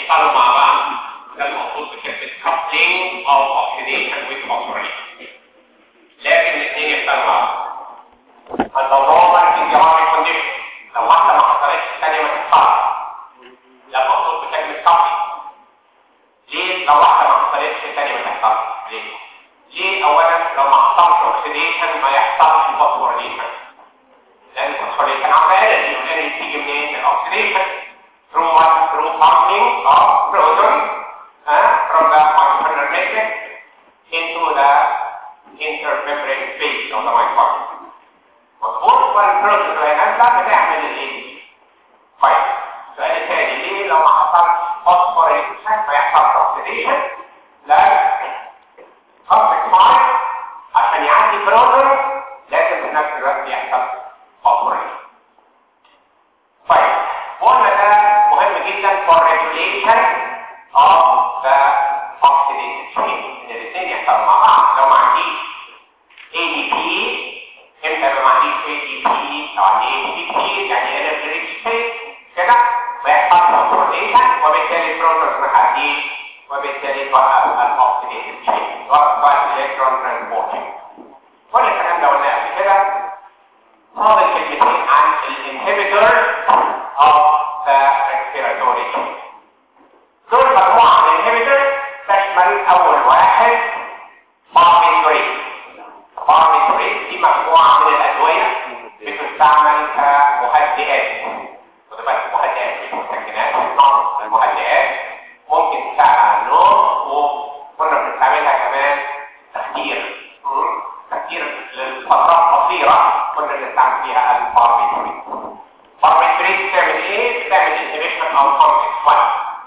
يحصلوا مع بعض ده المقصود بكلمه coupling of oxidation with phosphorylation لكن الاثنين يحصلوا مع بعض النظام physiologic condition لو واحده ما حصلتش الثانيه ما تحصلش ده المقصود بكلمه coupling ليه لو واحده ما حصلتش الثانيه ما تحصلش ليه ليه اولا لو ما حصلش اوكسيديشن ما يحصلش فوسفوريليشن لان الفوسفوريليشن عمال انرجي والانرجي تيجي منين الاوكسيديشن through what through pumping of protons uh, from the mitochondrial matrix into the intermembrane space of the mitochondria مظبوط والبروتون وهي نازله بتعمل الايه طيب السؤال الثاني ليه لو ما حصلش فوسفوريليشن ما يحصلش اوكسيديشن لا كومبلكس 5 عشان يعدي بروتون لازم في نفس الوقت يحصل فوسفوريليشن طيب قلنا ده مهم جدا for regulation of the oxidative chain ان الاثنين يحصلوا مع بعض لو ما عنديش ADP امتى لو ما عنديش ADP او عندي ADP يعني energy rich state كده فيحصل فوسفوريليشن وبالتالي البروتونز ما تعديش وبالتالي توقف الاوكسيديتيف تشين توقف الالكترون ترانسبورتنج كل الكلام ده قلناه قبل كده فاضل كلمتين عن الانهبيتورز of the respiratory chain دول مجموعة من الانهبيتورز تشمل أول واحد باربيتوريت باربيتوريت دي مجموعة من الأدوية بتستعمل كمهدئات خد بالك مهدئات مش مسكنات المهدئات ممكن تساعد على النوم وكنا بنستعملها كمان تخدير تخدير لفترات قصيرة كنا بنستعمل فيها الباربيتوريت باربيتوريت بتعمل ايه؟ بتعمل انهبيشن او كومبلكس 1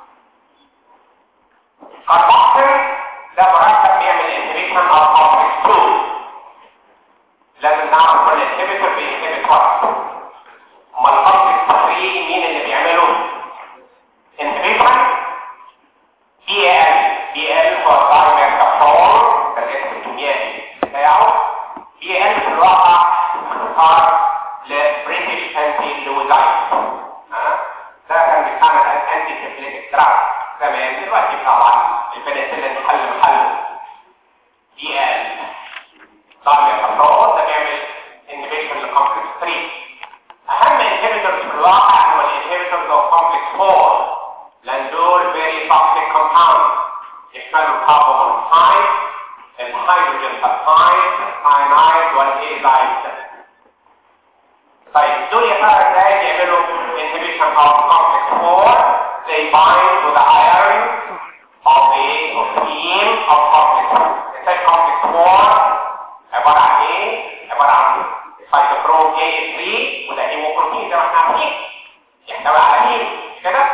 كاربوكسل ده مركب بيعمل انهبيشن او كومبلكس 2 لازم نعرف كل انهبيتور بينهبت واحد امال الكومبلكس 3 مين اللي بيعمله انهبيشن بي ال بي ال هو دايميركابتول ده الاسم الكيميائي بتاعه بي ال في الواقع اختصار لبريتش انتي لوزايت ده كان بيستعمل as انتي سيفليتك دراج زمان دلوقتي طبعا البنسلين حل محله بي ال دايميركابتول ده بيعمل انهبيشن لكومبلكس 3 اهم انهبيتورز في الواقع هو الانهبيتورز اوف كومبلكس 4 لان دول very toxic compounds يشملوا الكربون مونوكسيد الهيدروجين سلفايد الساينايد والايزايد طيب دول يا ترى ازاي بيعملوا inhibition of complex 4 they bind to the iron of the of heme of complex 4 ازاي complex 4 عبارة عن ايه؟ عبارة عن سيتوكروم A3 وده هيموبروتين زي ما احنا عارفين يحتوي على هيم مش كده؟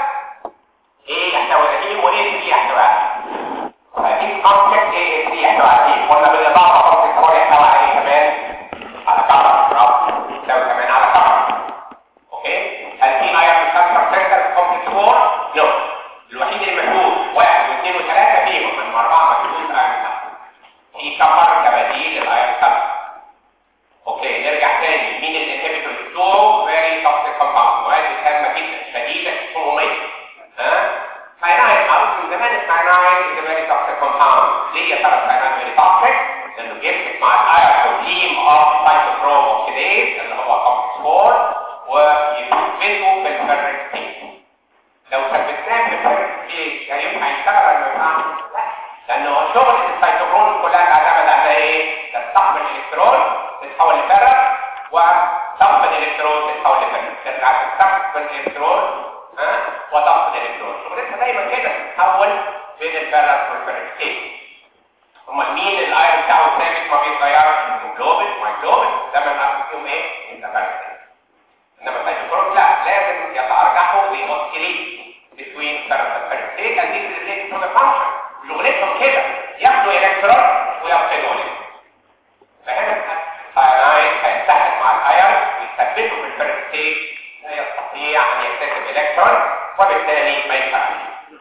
ايه يحتوي على هيم وايه 3 يحتوي على هيم فدي كومبلكس ايه 3 يحتوي على هيم قلنا بالاضافة كومبلكس 4 يحتوي على ايه كمان؟ على كبر برافو يحتوي كمان على كبر اوكي؟ هل في ايرون كابتشر سنتر كومبلكس 4؟ نو الوحيد اللي محدود واحد واثنين وثلاثة فيهم من أربعة محدود ايرون كابتشر في كبر كبديل للايرون كابتشر اوكي نرجع تاني مين الانهبيتور بتوعه فيري توكسيك كومباوند وهذه هامه جدا شديده الصعوبيه ها ساينايد معروف من زمان الساينايد از فيري توكسيك كومباوند ليه يا ترى الساينايد فيري توكسيك؟ لانه بيمسك مع الايرون اوف سايتوكروم اوكسيديز اللي هو كومبلكس 4 ويثبته في الفيريك ستيت لو ثبتناه في الفيريك ستيت هينفع يشتغل ولا ما ينفعش؟ لا لانه شغل السيتوكروم كلها تعتمد على ايه؟ تستقبل الالكترون تتحول لفرق وتفقد الالكترون تتحول لفرق ترجع تستقبل الالكترون ها وتفقد الالكترون شغلتها دايما كده تتحول بين الفرق والفرق ستيت امال مين الايرون بتاعه ثابت ما بيتغيرش هيموجلوبين مايجلوبين ده من عارف فيهم ايه انت فرق انما السيتوكروم لا لازم يتارجحوا ويوصلين بين فرق والفرق ستيت and this is related to the function شغلتهم كده ياخدوا الكترون ويفقدوا الكترون فهنا الساينايد هيتحد مع الايرون ويثبته في الفيرست ستيت لا يستطيع ان يكتسب الكترون وبالتالي ما ينفعش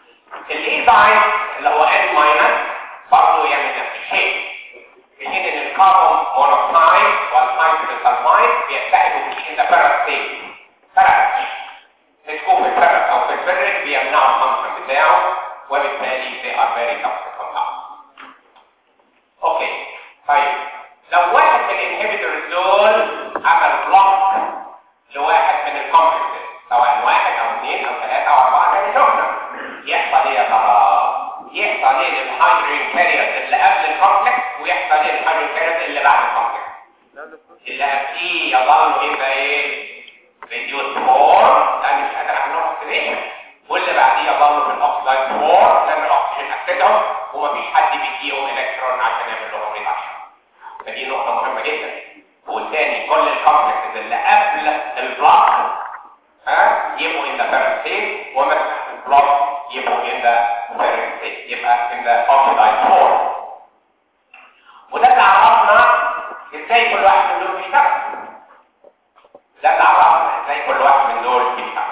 الايزاين اللي هو ان ماينس برضه يعمل نفس الشيء في حين ان الكربون مونوكسيد والهيدروجين سلفايد بيتحدوا في الفيرست ستيت فرق مسكوه في الفرق او في الفرق بيمنعوا الفانكشن بتاعه وبالتالي they are very toxic compounds. اوكي طيب لو واحد من الانهبيتورز دول عمل بلوك لواحد من الكومبلكسز سواء واحد او اثنين او ثلاثه او اربعه زي شفنا يحصل ايه يا ترى؟ يحصل ايه للهيدروجين كاريرز اللي قبل الكومبلكس ويحصل ايه للهيدروجين كاريرز اللي بعد الكومبلكس اللي قبليه يظل يبقى ايه؟ ريديوس فور لان مش قادر اعمل لهم اوكسيديشن واللي بعديه يظل في الاوكسيدايز فور لان الاكسجين اكسدهم ومفيش حد بيديهم الكترون عشان يعمل لهم ريدكشن فدي نقطه مهمه جدا والثاني كل الكومبلكسز اللي قبل البلوك ها يبقوا ان ذا فيرست ستيت ومثلا البلوك يبقوا ان ذا فيرست ستيت يبقى ان ذا اوكسيدايز فور وده اللي عرفنا ازاي كل واحد من دول بيشتغل ده اللي عرفنا ازاي كل واحد من دول بيشتغل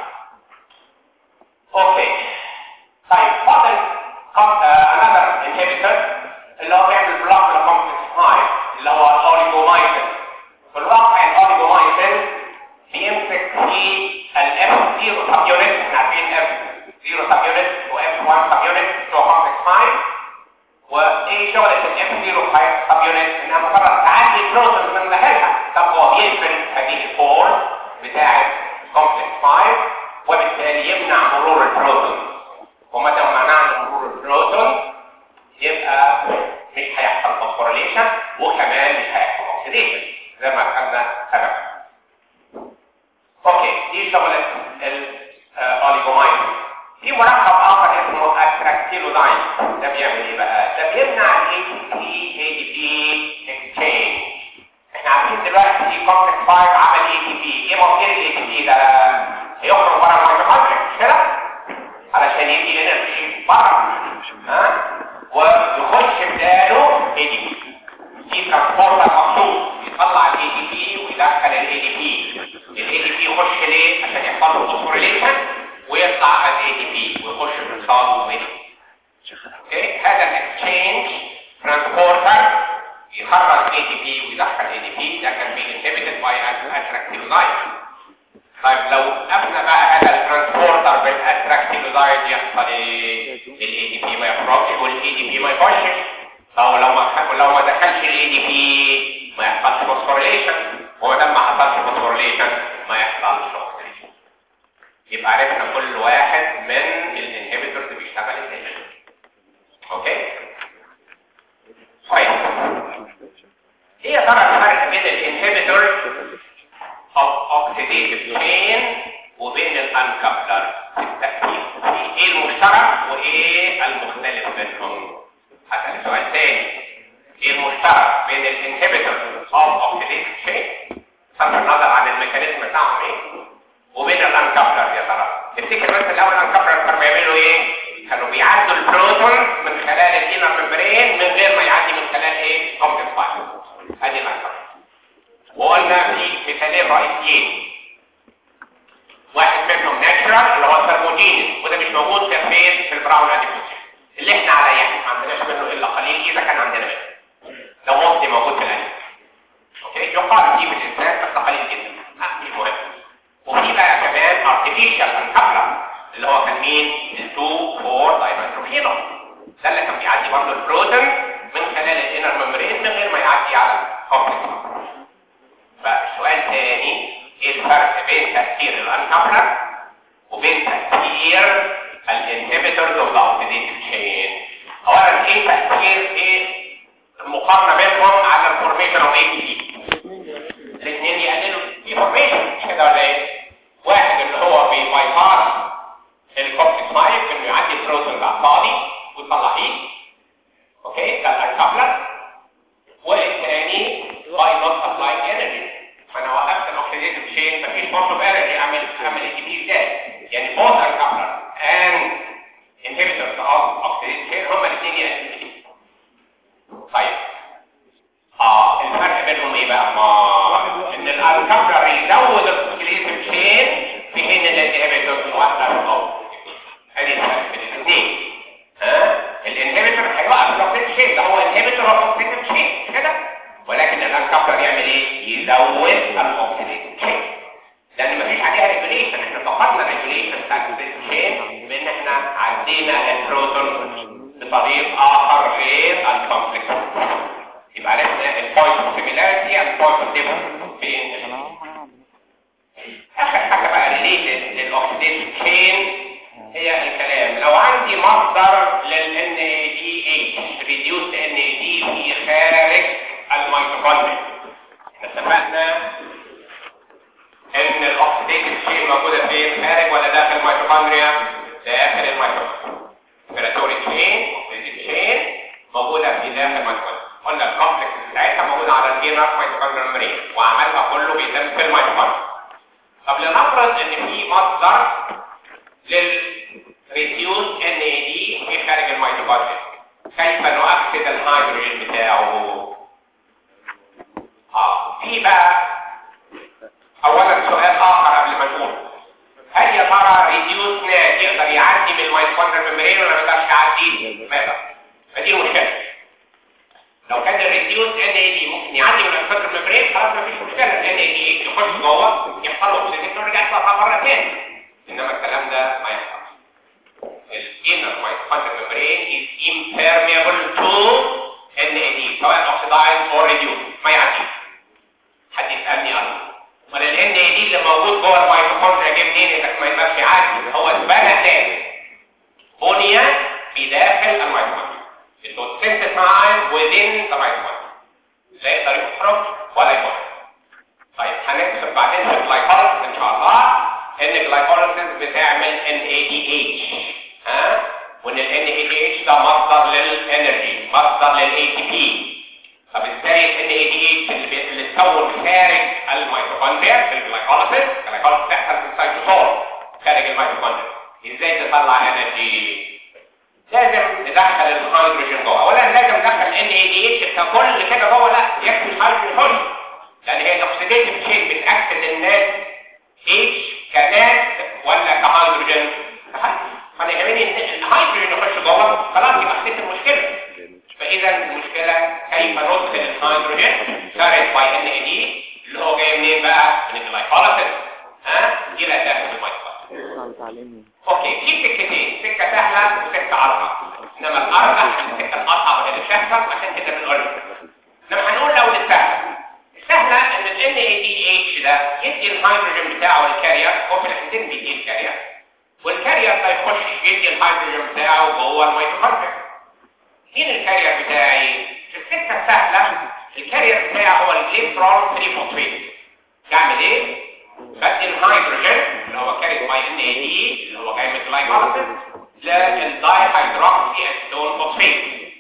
اوكي طيب فاضل another inhibitor اللي هو بيعمل بلوك لكومبلكس 5 اللي هو الاوليجومايسين في الواقع الاوليجومايسين بيمسك في الاف 0 سب يونت احنا عارفين اف 0 سب يونت واف 1 سب يونت بتوع كومبلكس 5 وايه شغله الاف 0 سب يونت انها مجرد تعدي بروتون من داخلها طب هو بيقفل هذه الفورس بتاعه كومبلكس 5 وبالتالي يمنع مرور البروتون ومتى منعنا مرور البروتون يبقى مش هيحصل فوسفوريليشن وكمان مش هيحصل اوكسيديشن زي ما خدنا سبق اوكي دي شغله الاوليجومايسين في مركب اخر اسمه اتراكتيلوداين ده بيعمل ايه بقى ده بيمنع الاي تي بي اي تي بي اكسشينج احنا عارفين دلوقتي في كومبلكس 5 عمل اي تي بي ايه مصير الاي تي بي ده هيخرج بره الميتوكوندريا مش كده علشان يدي انرجي بره ها ويخش بداله اي دي بي في ترانسبورتر مخصوص يطلع الاي دي بي ويدخل الاي دي بي الاي دي بي يخش ليه عشان يحصل له فوسفوريليشن ويطلع الاي دي بي ويخش في اتصال وميل اوكي هذا الاكسشينج ترانسبورتر يخرج اي دي بي ويدخل اي دي بي ده كان بي انهبيتد باي اتراكتيفلايت طيب لو قفنا بقى هذا الترانسبورتر بالاتراكتيفلايت يحصل ايه الاي دي بي ما يخرجش والاي دي بي ما يخشش او لو ما لو ما دخلش الاي دي بي ما يحصلش فوسفوريليشن وما دام ما حصلش فوسفوريليشن ما يحصلش اوكسيديشن يبقى عرفنا كل واحد من الانهبيتورز بيشتغل ازاي اوكي طيب ايه يا ترى الفرق بين الانهبيتورز of oxidative chain وبين الانكابلر في التركيب ايه المشترك وايه المختلف بينهم هسأل سؤال تاني ايه المشترك بين الانهبيتورز of oxidative chain بصرف النظر عن الميكانيزم بتاعهم ايه وبين الانكابلر يا ترى تفتكر بس الاول الانكابلر كانوا بيعملوا ايه كانوا بيعدوا البروتون من خلال الانر ممبرين من غير ما يعدي من خلال ايه كومبلكس 5 ادي الانكابلر وقلنا في مثالين رئيسيين واحد منهم ناتشرال اللي هو الثرموجينيس وده مش موجود في فين في البراون اديبوزيشن اللي احنا على يعني ما عندناش منه الا قليل اذا كان عندنا منه لو ممكن موجود في الانيمال اوكي يقال فيه في الانسان بس قليل جدا آه مش مهم وفي بقى كمان ارتفيشال انكابلر اللي هو كان مين ال 2 4 دايمتروفينول ده اللي كان بيعدي برضه البروتون من خلال الانر ممبرين من غير ما يعدي على كومبلكس فالسؤال تاني ايه الفرق بين تأثير الانكابلر وبين تأثير الانهبيتورز اوف ذا اوكسيديتيف تشين اولا ايه تأثير ايه المقارنة بينهم على الفورميشن اوف اي تي الاثنين يقللوا الفورميشن مش كده ولا ايه واحد اللي هو بيباي باس الكوبتيك مايك انه يعدي البروتون على الفاضي ويطلع هيت اوكي ده الانكابلر والثاني باي نوت سبلاي انرجي فانا وقفت الاكسيديتيف تشين مفيش برضه انرجي اعمل اعمل اي تي بي البروتون بطريق اخر غير الكومبلكس يبقى عرفنا البوينت اوف سيميلاريتي اند البوينت اوف ديفرنس بين اخر حاجه بقى ريليتد للاوكسيديشن تشين هي الكلام لو عندي مصدر لل NADH reduced NAD في خارج الميتوكوندريا احنا اتفقنا ان الاوكسيديتيف تشين موجوده فين خارج ولا داخل الميتوكوندريا داخل الميتوكوندريا ريسبيراتوري تشين اوكسيديتيف تشين موجوده في داخل الميتوكوندريا قلنا الكومبلكس بتاعتها موجوده على الجينر ميتوكوندريال ميمبرين وعملها كله بيتم في الميتوكوندريا طب لنفرض ان في مصدر للريديوس ان اي دي في خارج الميتوكوندريا كيف نؤكد الهيدروجين بتاعه اه في بقى اولا سؤال اخر قبل ما نقول هل يا ترى ريديوس ناد يقدر يعدي من الميتوكوندريال ميمبرين ولا ما يقدرش يعدي ما يقدر فدي المشكله لو كان الريديوس ان اي دي ممكن يعدي من الميتوكوندريال ميمبرين خلاص ما فيش مشكله الان اي دي يخش جوه يحصل له اوكسيديشن ويرجع يطلع مره ثانيه انما الكلام ده ما يحصلش الانر mitochondrial membrane is impermeable to NAD سواء oxidized or reduced ما يعديش حد يسألني أنا امال ال NAD اللي موجود جوه الميتوكوندريا جه منين انك ما يبقاش يعدي هو اتبنى تاني بني في داخل الميتوكوندريا it was synthesized within the mitochondria لا يقدر يخرج ولا يخرج طيب هنكتب بعدين في الجلايكوليسيس ان شاء الله ان الجلايكوليسيس بتعمل NADH ها وان ال NADH ده مصدر للانرجي مصدر للاي تي بي طب ازاي ال NADH اللي بي- اللي اتكون خارج الميتوكوندريا في الجلايكوليسيس الجلايكوليسيس بتحصل في السيتوسول خارج الميتوكوندريا ازاي تطلع انرجي لازم ندخل الهيدروجين جوه اولا لازم ندخل ان اي دي اتش ككل كده جوه لا يكفي الهيدروجين يخش لان هي الاكسيديتيف تشين بتاكد الناس اتش كنات ولا كهيدروجين كهيدروجين. فانا يهمني ان الهيدروجين يخش جوه خلاص يبقى خلصت المشكله فاذا المشكله كيف ندخل الهيدروجين كارد باي ان اي دي اللي هو جاي منين بقى من الجلايكوليسيس ها الى داخل الميتوكوندريا تعليمي اوكي في سكتين سكه سهله وسكه اصعب انما الارجح السكه الاصعب هي اللي بتحصل عشان كده بنقول انما هنقول لو السهله السهله ان ال NADH ده يدي الهيدروجين بتاعه للكارير هو في الحالتين بيدي الكارير والكارير ده يخش يدي الهيدروجين بتاعه جوه الميتوكوندريا مين الكارير بتاعي في السكه السهله الكارير بتاعي هو الجليسرول 3 فوسفيت يعمل ايه بدي الهيدروجين اللي هو كارير باي ان اي دي اللي هو جاي من الجلايكوليسيس للداي هيدروكسي اسيتون فوسفيت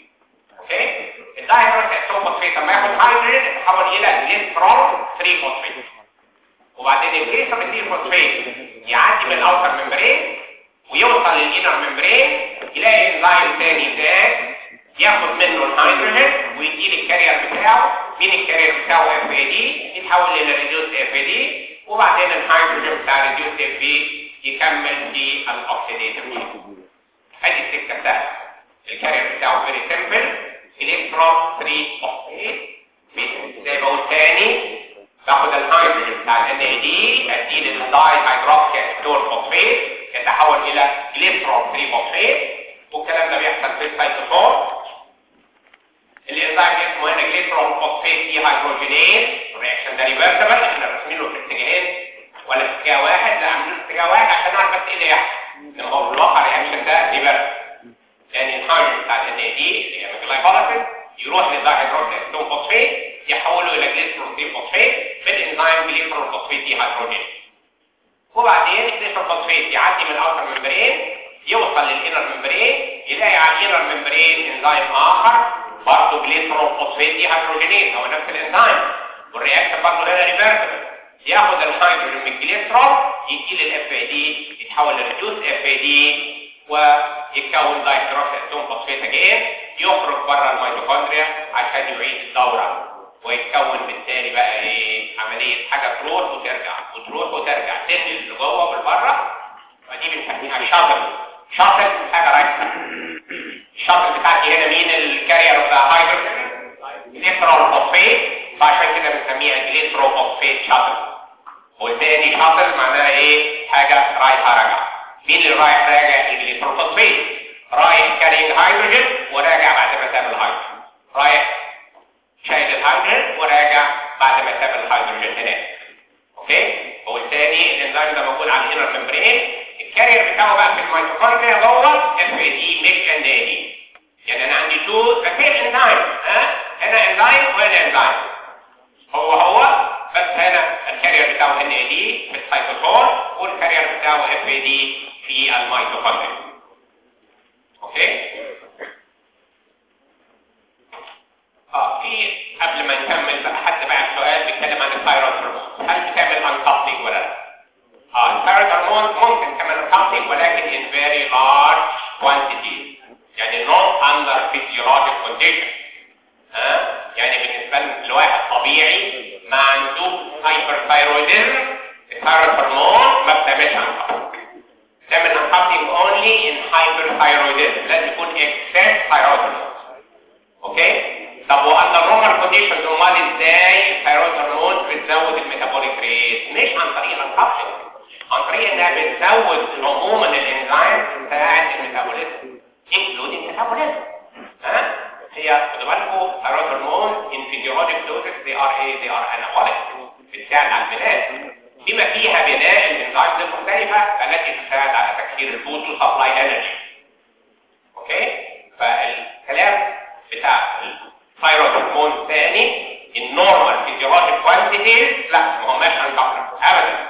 اوكي الداي هيدروكسي اسيتون فوسفيت لما ياخد هيدروجين يتحول الى جليسرول 3 فوسفيت وبعدين الجليسرول 3 فوسفيت يعدي من الاوتر ممبرين ويوصل للانر ممبرين يلاقي انزيم تاني زاد ياخد منه الهيدروجين ويديه للكارير بتاعه مين الكارير بتاعه اف اي دي يتحول الى ريديوس اف اي دي وبعدين الهيدروجين بتاع ريديوس اف اي يكمل في الاوكسيديتيف ادي السكه سهله الكارير بتاعه فيري سمبل الكترون 3 اوكسيد زي ما قلت تاني باخد الهيدروجين بتاع ال NAD اديه للداي هيدروكسي اسيتون فوسفيت يتحول الى جليسرول 3 فوسفيت والكلام ده بيحصل في السيتوسول الانزيم اسمه هنا جليسرول فوسفيت دي هيدروجينيز الرياكشن ده ريفرسبل احنا راسمينه في اتجاهين ولا في اتجاه واحد لا عاملينه في اتجاه واحد عشان نعرف بس ايه اللي يحصل انما هو في الواقع الرياكشن ده ريفرسبل يعني الهيدروجين بتاع ال NAD اللي هي الجلايكوليسيس يروح للدايهيدروكسي اسيتون فوسفيت يحوله الى جليسرول 3 فوسفيت بالانزيم جليسرول فوسفيت دي هيدروجين وبعدين الجليسرول فوسفيت يعدي من الاوتر ممبرين يوصل للانر ممبرين يلاقي على الانر ممبرين انزيم اخر برضه جليسرول فوسفيت دي هيدروجينيز هو نفس الانزيم والرياكشن برضه هنا ريفرسبل ياخد الهيدروجين من الجليسرول يدي للاف اي دي يتحول لريديوس اف اي دي ويتكون دايهيدروكسي اسيتون فوسفيت اجين يخرج بره الميتوكوندريا عشان يعيد الدوره ويتكون بالتالي بقى ايه عمليه حاجه تروح وترجع وتروح وترجع تنقل لجوه والبره ودي بنسميها شاطل شاطل حاجه رايحه الشاطل بتاعتي هنا مين الكارير بتاع هيدروجين جليسرول فوسفيت فعشان كده بنسميها جليسرول فوسفيت شاطل والتاني شاطل معناها ايه حاجه رايحه راجعه مين اللي رايح راجع الجليسرول فوسفيت رايح كارينج هيدروجين وراجع بعد ما ساب الهيدروجين رايح شايل الهيدروجين وراجع بعد ما ساب الهيدروجين هناك اوكي هو الثاني الانزيم ده موجود على الانر ممبرين الكارير بتاعه بقى في الميتوكوندريا جوه اف اي دي مش ان دي يعني انا عندي تو ذا سيم انزيم ها هنا انزيم وهنا انزيم هو هو بس هنا الكارير بتاعه ان اي دي في السيتوسول والكارير بتاعه اف اي دي في الميتوكوندريا اوكي اه في قبل ما نكمل بقى حد بعت سؤال بيتكلم عن الثايرويد هرمون هل بتعمل انكابلينج ولا لا؟ اه الثايرويد هرمون ممكن تعمل انكابلينج ولكن in very large quantities يعني not under physiologic condition ها آه؟ يعني بالنسبه لواحد طبيعي ما عنده hyperthyroidism الثايرويد هرمون ما بتعملش انكابلينج تعمل انكابلينج only in hyperthyroidism لازم يكون excess thyroid hormone اوكي طب واندر نورمال كونديشنز امال ازاي الثايرويد هرمون بتزود الميتابوليك ريت مش عن طريق الانكابلينج عن طريق انها بتزود عموما الانزيم بتاعت الميتابوليزم انكلودينج ميتابوليزم ها هي خدوا بالكم الثايرويد هرمون ان فيزيولوجيك دوزز they are ايه they are anabolic بتساعد على البناء بما فيها بناء الانزيمز المختلفه التي تساعد على تكسير الفود وسبلاي انرجي اوكي فالكلام بتاع الثايرويد هرمون ثاني النورمال فيزيولوجيك كوانتيتيز لا ما هماش انكابلنج ابدا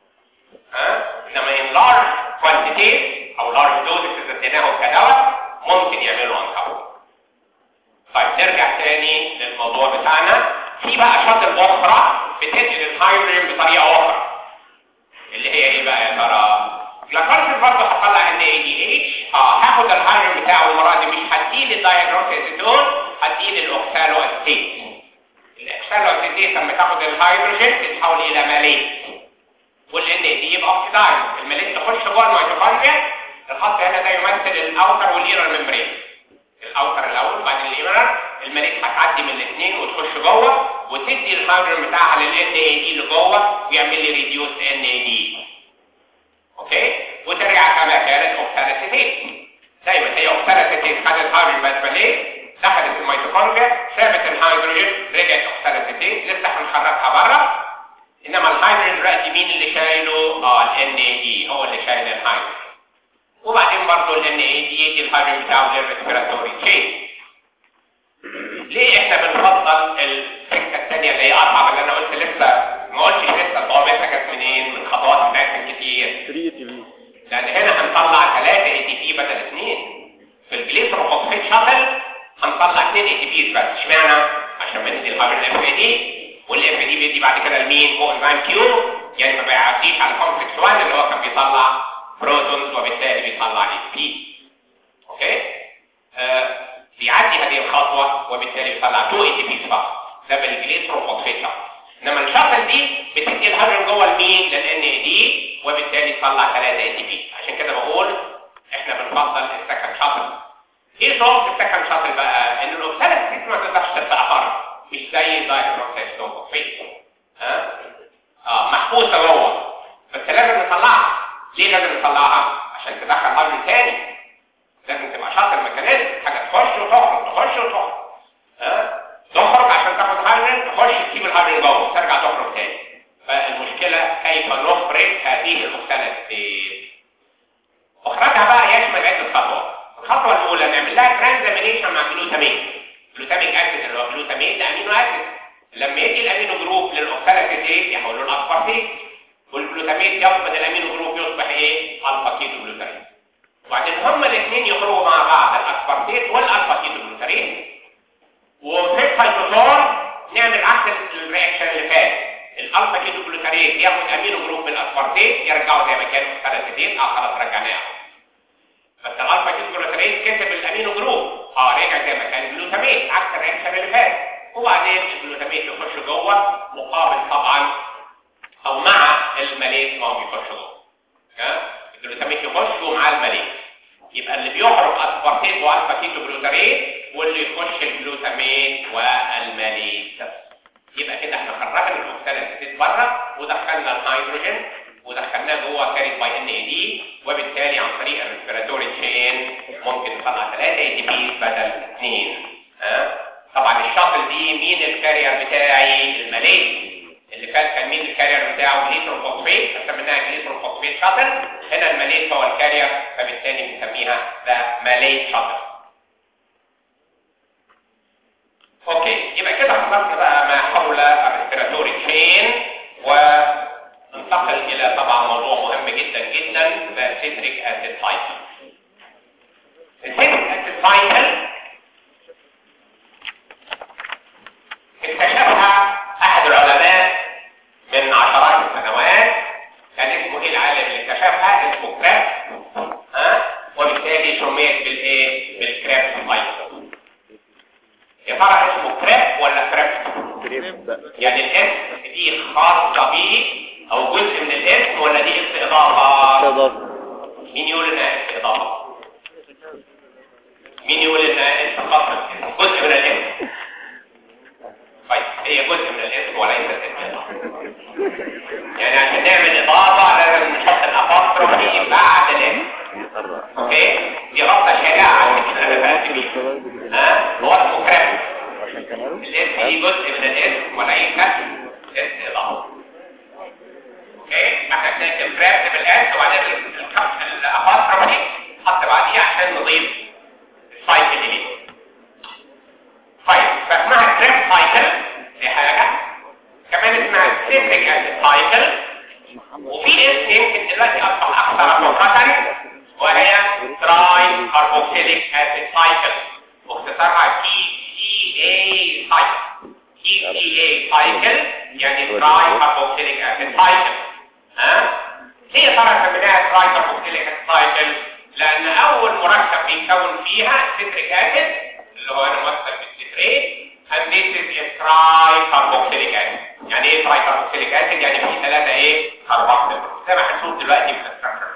ها انما ان لارج كوانتيتيز او لارج دوزز اذا اديناهم كدواء ممكن يعملوا انكابلنج طيب نرجع تاني للموضوع بتاعنا في بقى شاطر اخرى بتنقل الهيدروجين بطريقه اخرى اللي هي ايه بقى يا ترى جلايكولايسيس برضه هطلع ان اي دي اتش اه هاخد الهيدروجين بتاعه المره دي مش هديه للدايجروكسيزيتون هديه للاوكسالو اسيتيت الاوكسالو اسيتيت لما تاخد الهيدروجين تتحول الى ماليت والان دي يبقى اوكسيدايز الماليت تخش جوه الميتوكوندريا الخط هنا ده يمثل الاوتر والايرر ممبرين الاوتر الاول بعدين الايرر الماليت هتعدي من الاثنين وتخش جوه وتدي الهيدروجين بتاعها للان اي دي اللي جوه ويعمل لي ريديوس ان اي دي اوكي وترجع كما كانت اوكسالاسيتيت دايما هي اوكسالاسيتيت خدت هيدروجين بس ماليت دخلت الميتوكوندريا سابت الهيدروجين رجعت اوكسالاسيتيت لسه هنخرجها بره انما الهيدروجين دلوقتي مين اللي شايله اه الان اي دي هو اللي شايل الهيدروجين وبعدين برضه الان اي دي يدي الهيدروجين بتاعه للريسبيراتوري تشين ليه احنا بنفضل السكه الثانيه اللي هي اصعب اللي انا قلت لسه ما قلتش لسه صعوبتها كانت منين من الخطوات بتاعتها كتير 3 تي في لان هنا هنطلع 3 اي تي بي بدل 2 في الجليسروفوسفيت شاتل هنطلع 2 اي تي بيز بس اشمعنى عشان بندي الهيدروجين اف اي دي والاف اي دي بيدي بعد كده لمين فوق انزيم كيو يعني ما بيعديش على كومبلكس 1 اللي هو كان بيطلع بروتونز وبالتالي بيطلع اي بي اوكي آه بيعدي هذه الخطوه وبالتالي بيطلع 2 اي تي بيز فقط ده بالجليسروفوسفيت شاتل انما الشاتل دي بتدي الهيدروجين جوه المين للان اي دي وبالتالي تطلع 3 اي تي بي عشان كده بقول احنا بنفضل السكند شاتل ايه صعوبه السكند شاتل بقى ان الاوكسالات ما تقدرش تتاخر مش زي الدايجروكسيستوفيت ها اه محبوسه جوه بس لازم نطلعها ليه لازم نطلعها عشان تدخل هيدروجين تاني لازم تبقى شاطر ميكانيزم حاجه تخش وتخرج تخش وتخرج ها تخرج عشان تاخد هيدروجين تخش تجيب الهيدروجين جوه ترجع تخرج تاني فالمشكله كيف نخرج هذه الاوكسالات اخراجها بقى يشمل عده خطوات الخطوه الاولى نعمل لها ترانزامينيشن مع جلوتامين جلوتاميك اسيد اللي هو جلوتامين ده امينو اسيد لما يجي الامينو جروب للاوكسالاتيت يحوله الاسبارتيت والجلوتاميت يفقد الامينو جروب يصبح ايه الفا كيتو جلوتامين وبعدين هما الاثنين يخرجوا مع بعض الاسبارتيت والالفا كيتو جلوتامين وفي السيتوزول نعمل عكس الرياكشن اللي فات الالفا كيتو جلوتامين ياخد امينو جروب من الاسبارتيت يرجعه زي ما كان اوكسالاتيت اه خلاص رجعناه بس الالفا كيتو جلوتامين كسب الامينو جروب اه رجع زي ما كان جلوتامين عكس الرياكشن اللي فات وبعدين الجلوتامين يخش جوه مقابل طبعا او مع الماليت ما هو بيخش جوه ها الجلوتامين يخش ومع الماليت يبقى اللي بيخرج اسبارتيت والفا كيتو جلوتامين واللي يخش الجلوتامين والماليت يبقى كده احنا خرجنا الاوكسالات بره ودخلنا الهيدروجين ودخلناه جوه كاريد باي ان اي دي وبالتالي عن طريق الريسبيراتوري تشين ممكن نطلع 3 اي تي بي بدل 2 ها طبعا الشاطل دي مين الكارير بتاعي الماليه اللي فات كان مين الكارير بتاعه جليسروفوسفيت فسميناها جليسروفوسفيت شاطل هنا الماليه هو الكارير فبالتالي بنسميها ده ماليه شاطل اوكي يبقى كده خلصنا بقى ما حول الريسبيراتوري تشين وننتقل الى طبعا موضوع مهم جدا جدا ده سيتريك اسيد سايكل السيتريك اسيد سايكل اكتشفها احد العلماء من عشرات السنوات كان اسمه ايه العالم اللي اكتشفها اسمه كراب ها وبالتالي سميت بالايه بالكراب سايكل يا ترى اسمه كراب ولا كراب يعني الاسم دي خاصة بيه او جزء من الاسم ولا دي اسم اضافة اضافه مين يقول انها اسم اضافة مين يقول انها اسم خاص بالاسم؟ جزء من الاسم طيب هي جزء من الاسم وليست اسم اضافة يعني عشان نعمل اضافة لازم نحط الابوستروفي بعد الاسم اوكي دي غلطة شائعة عشان كده انا فهمت بيها ها هو اسمه كراب عشان كمان الاسم دي جزء من الاسم وليس اسم اضافه اوكي احنا بنكتب كرافت بالاس وبعدين الاباستروفي حط بعديها عشان نضيف السايكل دي طيب فاسمها كرافت سايكل دي حاجه كمان اسمها سيتريك اسيد سايكل وفي اسم يمكن دلوقتي اصبح اكثر فقرة وهي تراي كاربوكسيليك اسيد سايكل واختصارها تي سي اي سايكل تي سي اي سايكل يعني تراي كاربوكسيليك اسيد سايكل ها ليه ترى سميناها تراي كاربوكسيليك اسيد سايكل لان اول مركب بيتكون فيها سيتريك اسيد اللي هو انا مثل بالسيتريت and this is a tricarboxylic acid يعني ايه tricarboxylic acid يعني فيه ثلاثة ايه كربوكسيل زي ما هنشوف دلوقتي في الستراكشر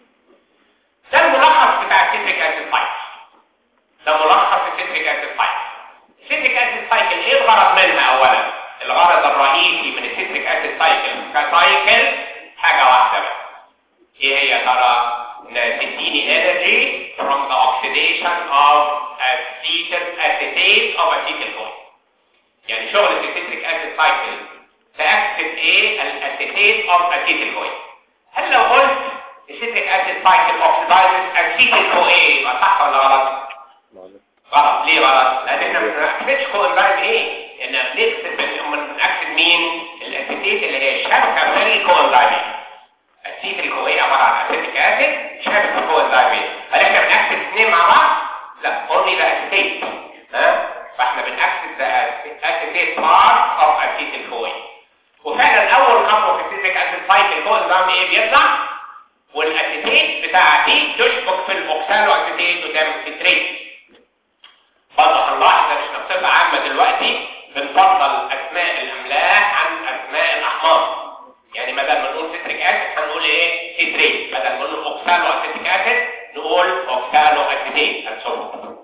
ده الملخص بتاع السيتريك اسيد سايكل ده ملخص السيتريك اسيد سايكل السيتريك اسيد سايكل ايه الغرض منها اولا الغرض الرئيسي من السيتريك اسيد سايكل كسايكل حاجة واحدة بس ايه هي يا ترى انها تديني energy from the oxidation of acetyl acetate of acetyl CoA يعني شغل السيتريك اسيد سايكل تأكسد ايه الاسيتيت of acetyl CoA هل لو قلت السيتريك اسيد سايكل oxidizes acetyl CoA يبقى صح ولا غلط؟ غلط ليه غلط؟ لان احنا ما بنأكسدش كوانزايم ايه؟ لان بنكسد بنأكسد مين؟ الاسيتيت اللي هي الشبكه بين الكوانزايمين السيتريك هو ايه عباره عن اسيتيك اسيد شبكه الكوانزايمين هل احنا بنأكسد اثنين مع بعض؟ لا اونلي ذا اسيتيت ها؟ فاحنا بنأكسد ذا اسيتيت بارت اوف اسيتيل كوين وفعلا اول خطوه في السيتريك اسيد سايكل كوانزايم ايه بيطلع والاسيتيت بتاعتي تشبك في الاوكسالو اسيتيت وتعمل سيتريت برضه هنلاحظ ان احنا بصفه عامه دلوقتي بنفضل اسماء الاملاح عن اسماء الاحماض يعني بدل ما نقول سيتريك اسيد هنقول ايه سيتريت بدل ما نقول اوكسالو اسيتيك اسيد نقول اوكسالو اسيتيت الصوت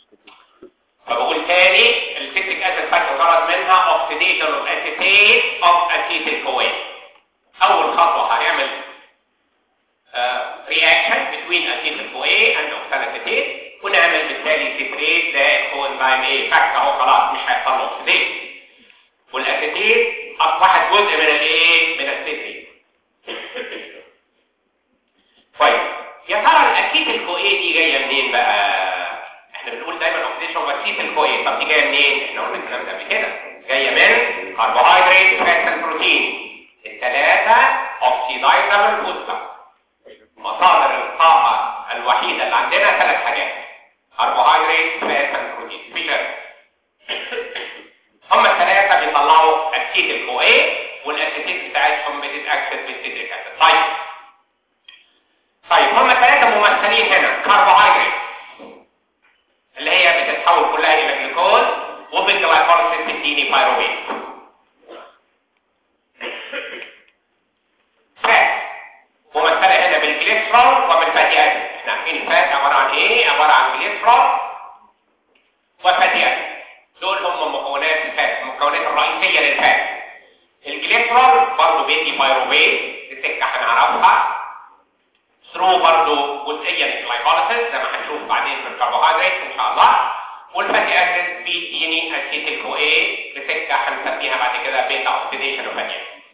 فبقول تاني السيتريك اسيد سايكل غرض منها اوكسيديشن اوف اسيتيت اوف اسيتيل كوين اول خطوه هنعمل رياكشن بين اسيتيل كوين اند اوكسالوسيتيت ونعمل بالتالي سيتريت زائد كوانزايم ايه فك اهو خلاص مش هيحصل له اوكسيديشن والاسيتيت اصبحت جزء من الايه من السيتريت طيب يا ترى الاسيتيل كويه دي جايه منين بقى احنا بنقول دايما اوكسيديشن اوف اسيتيل كويه طب دي جايه منين احنا قلنا الكلام ده قبل كده جايه من كربوهيدرات فات اند بروتين الثلاثه اوكسيدايزابل فود مصادر الطاقه الوحيده اللي عندنا ثلاث حاجات كربوهيدرات فات اند بروتين في هم الثلاثه بيطلعوا اسيتيل كو ايه والاسيتيت بتاعتهم بتتاكسد بالسيتريك اسيد طيب طيب هم ثلاثه ممثلين هنا كربوهيدرات اللي هي بتتحول كلها الى جلوكوز وبالجلايكوليسيس بتديني بايروبيت فات ممثله هنا بالجليسرول وبالفاتي اسيد احنا عارفين الفات عباره عن ايه عباره عن جليسرول وفاتي اسيد دول هم مكونات الفات المكونات الرئيسيه للفات الجليسرول برضه بيدي بايروبيت دي سكه هنعرفها ثرو برضه جزئيا الجلايكوليسيس زي ما هنشوف بعدين في الكربوهيدرات ان شاء الله والفاتي اسيد بيديني اسيتيل كو اي بسكه هنسميها بعد كده بيتا اوكسيديشن وفاتي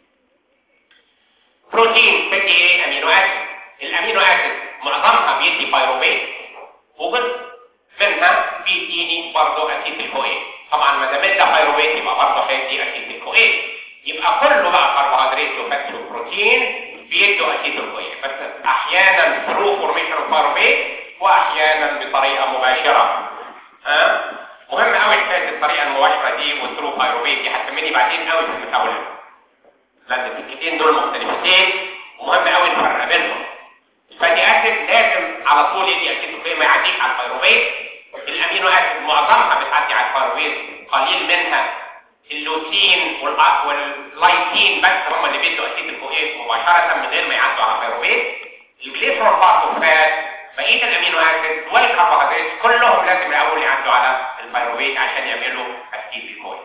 بروتين بيدي ايه امينو اسيد الامينو اسيد معظمها بيدي بايروبيت وجزء منها بيديني برضه اسيتيل كو اي طبعا ما دام ادى بايروبيت يبقى برضه هيدي اسيتيل كو اي يبقى كله بقى كربوهيدرات وفاتس وبروتين بيدوا اسيتيل كو اي بس احيانا ثرو فورميشن اوف بايروبيت واحيانا بطريقه مباشره ها مهم قوي حكايه الطريقه المباشره دي والثرو بايروبيت دي هتهمني بعدين قوي في الميتابوليزم لان السكتين دول مختلفتين ومهم قوي نفرق بينهم الفاتي اسيد لازم على طول يدي اسيتيل كو اي ما يعديش على البايروبيت الامينو اسيد معظمها بتعدي على البايروبيت قليل منها اللوتين واللايتين بس هم اللي بيدوا اسيد كو ايه مباشره من غير ما يعدوا على البيروبيت الجليسرول فات بقيه الامينو اسيد والكربوهيدرات كلهم لازم الاول يعدوا على البيروبيت عشان يعملوا اسيد كو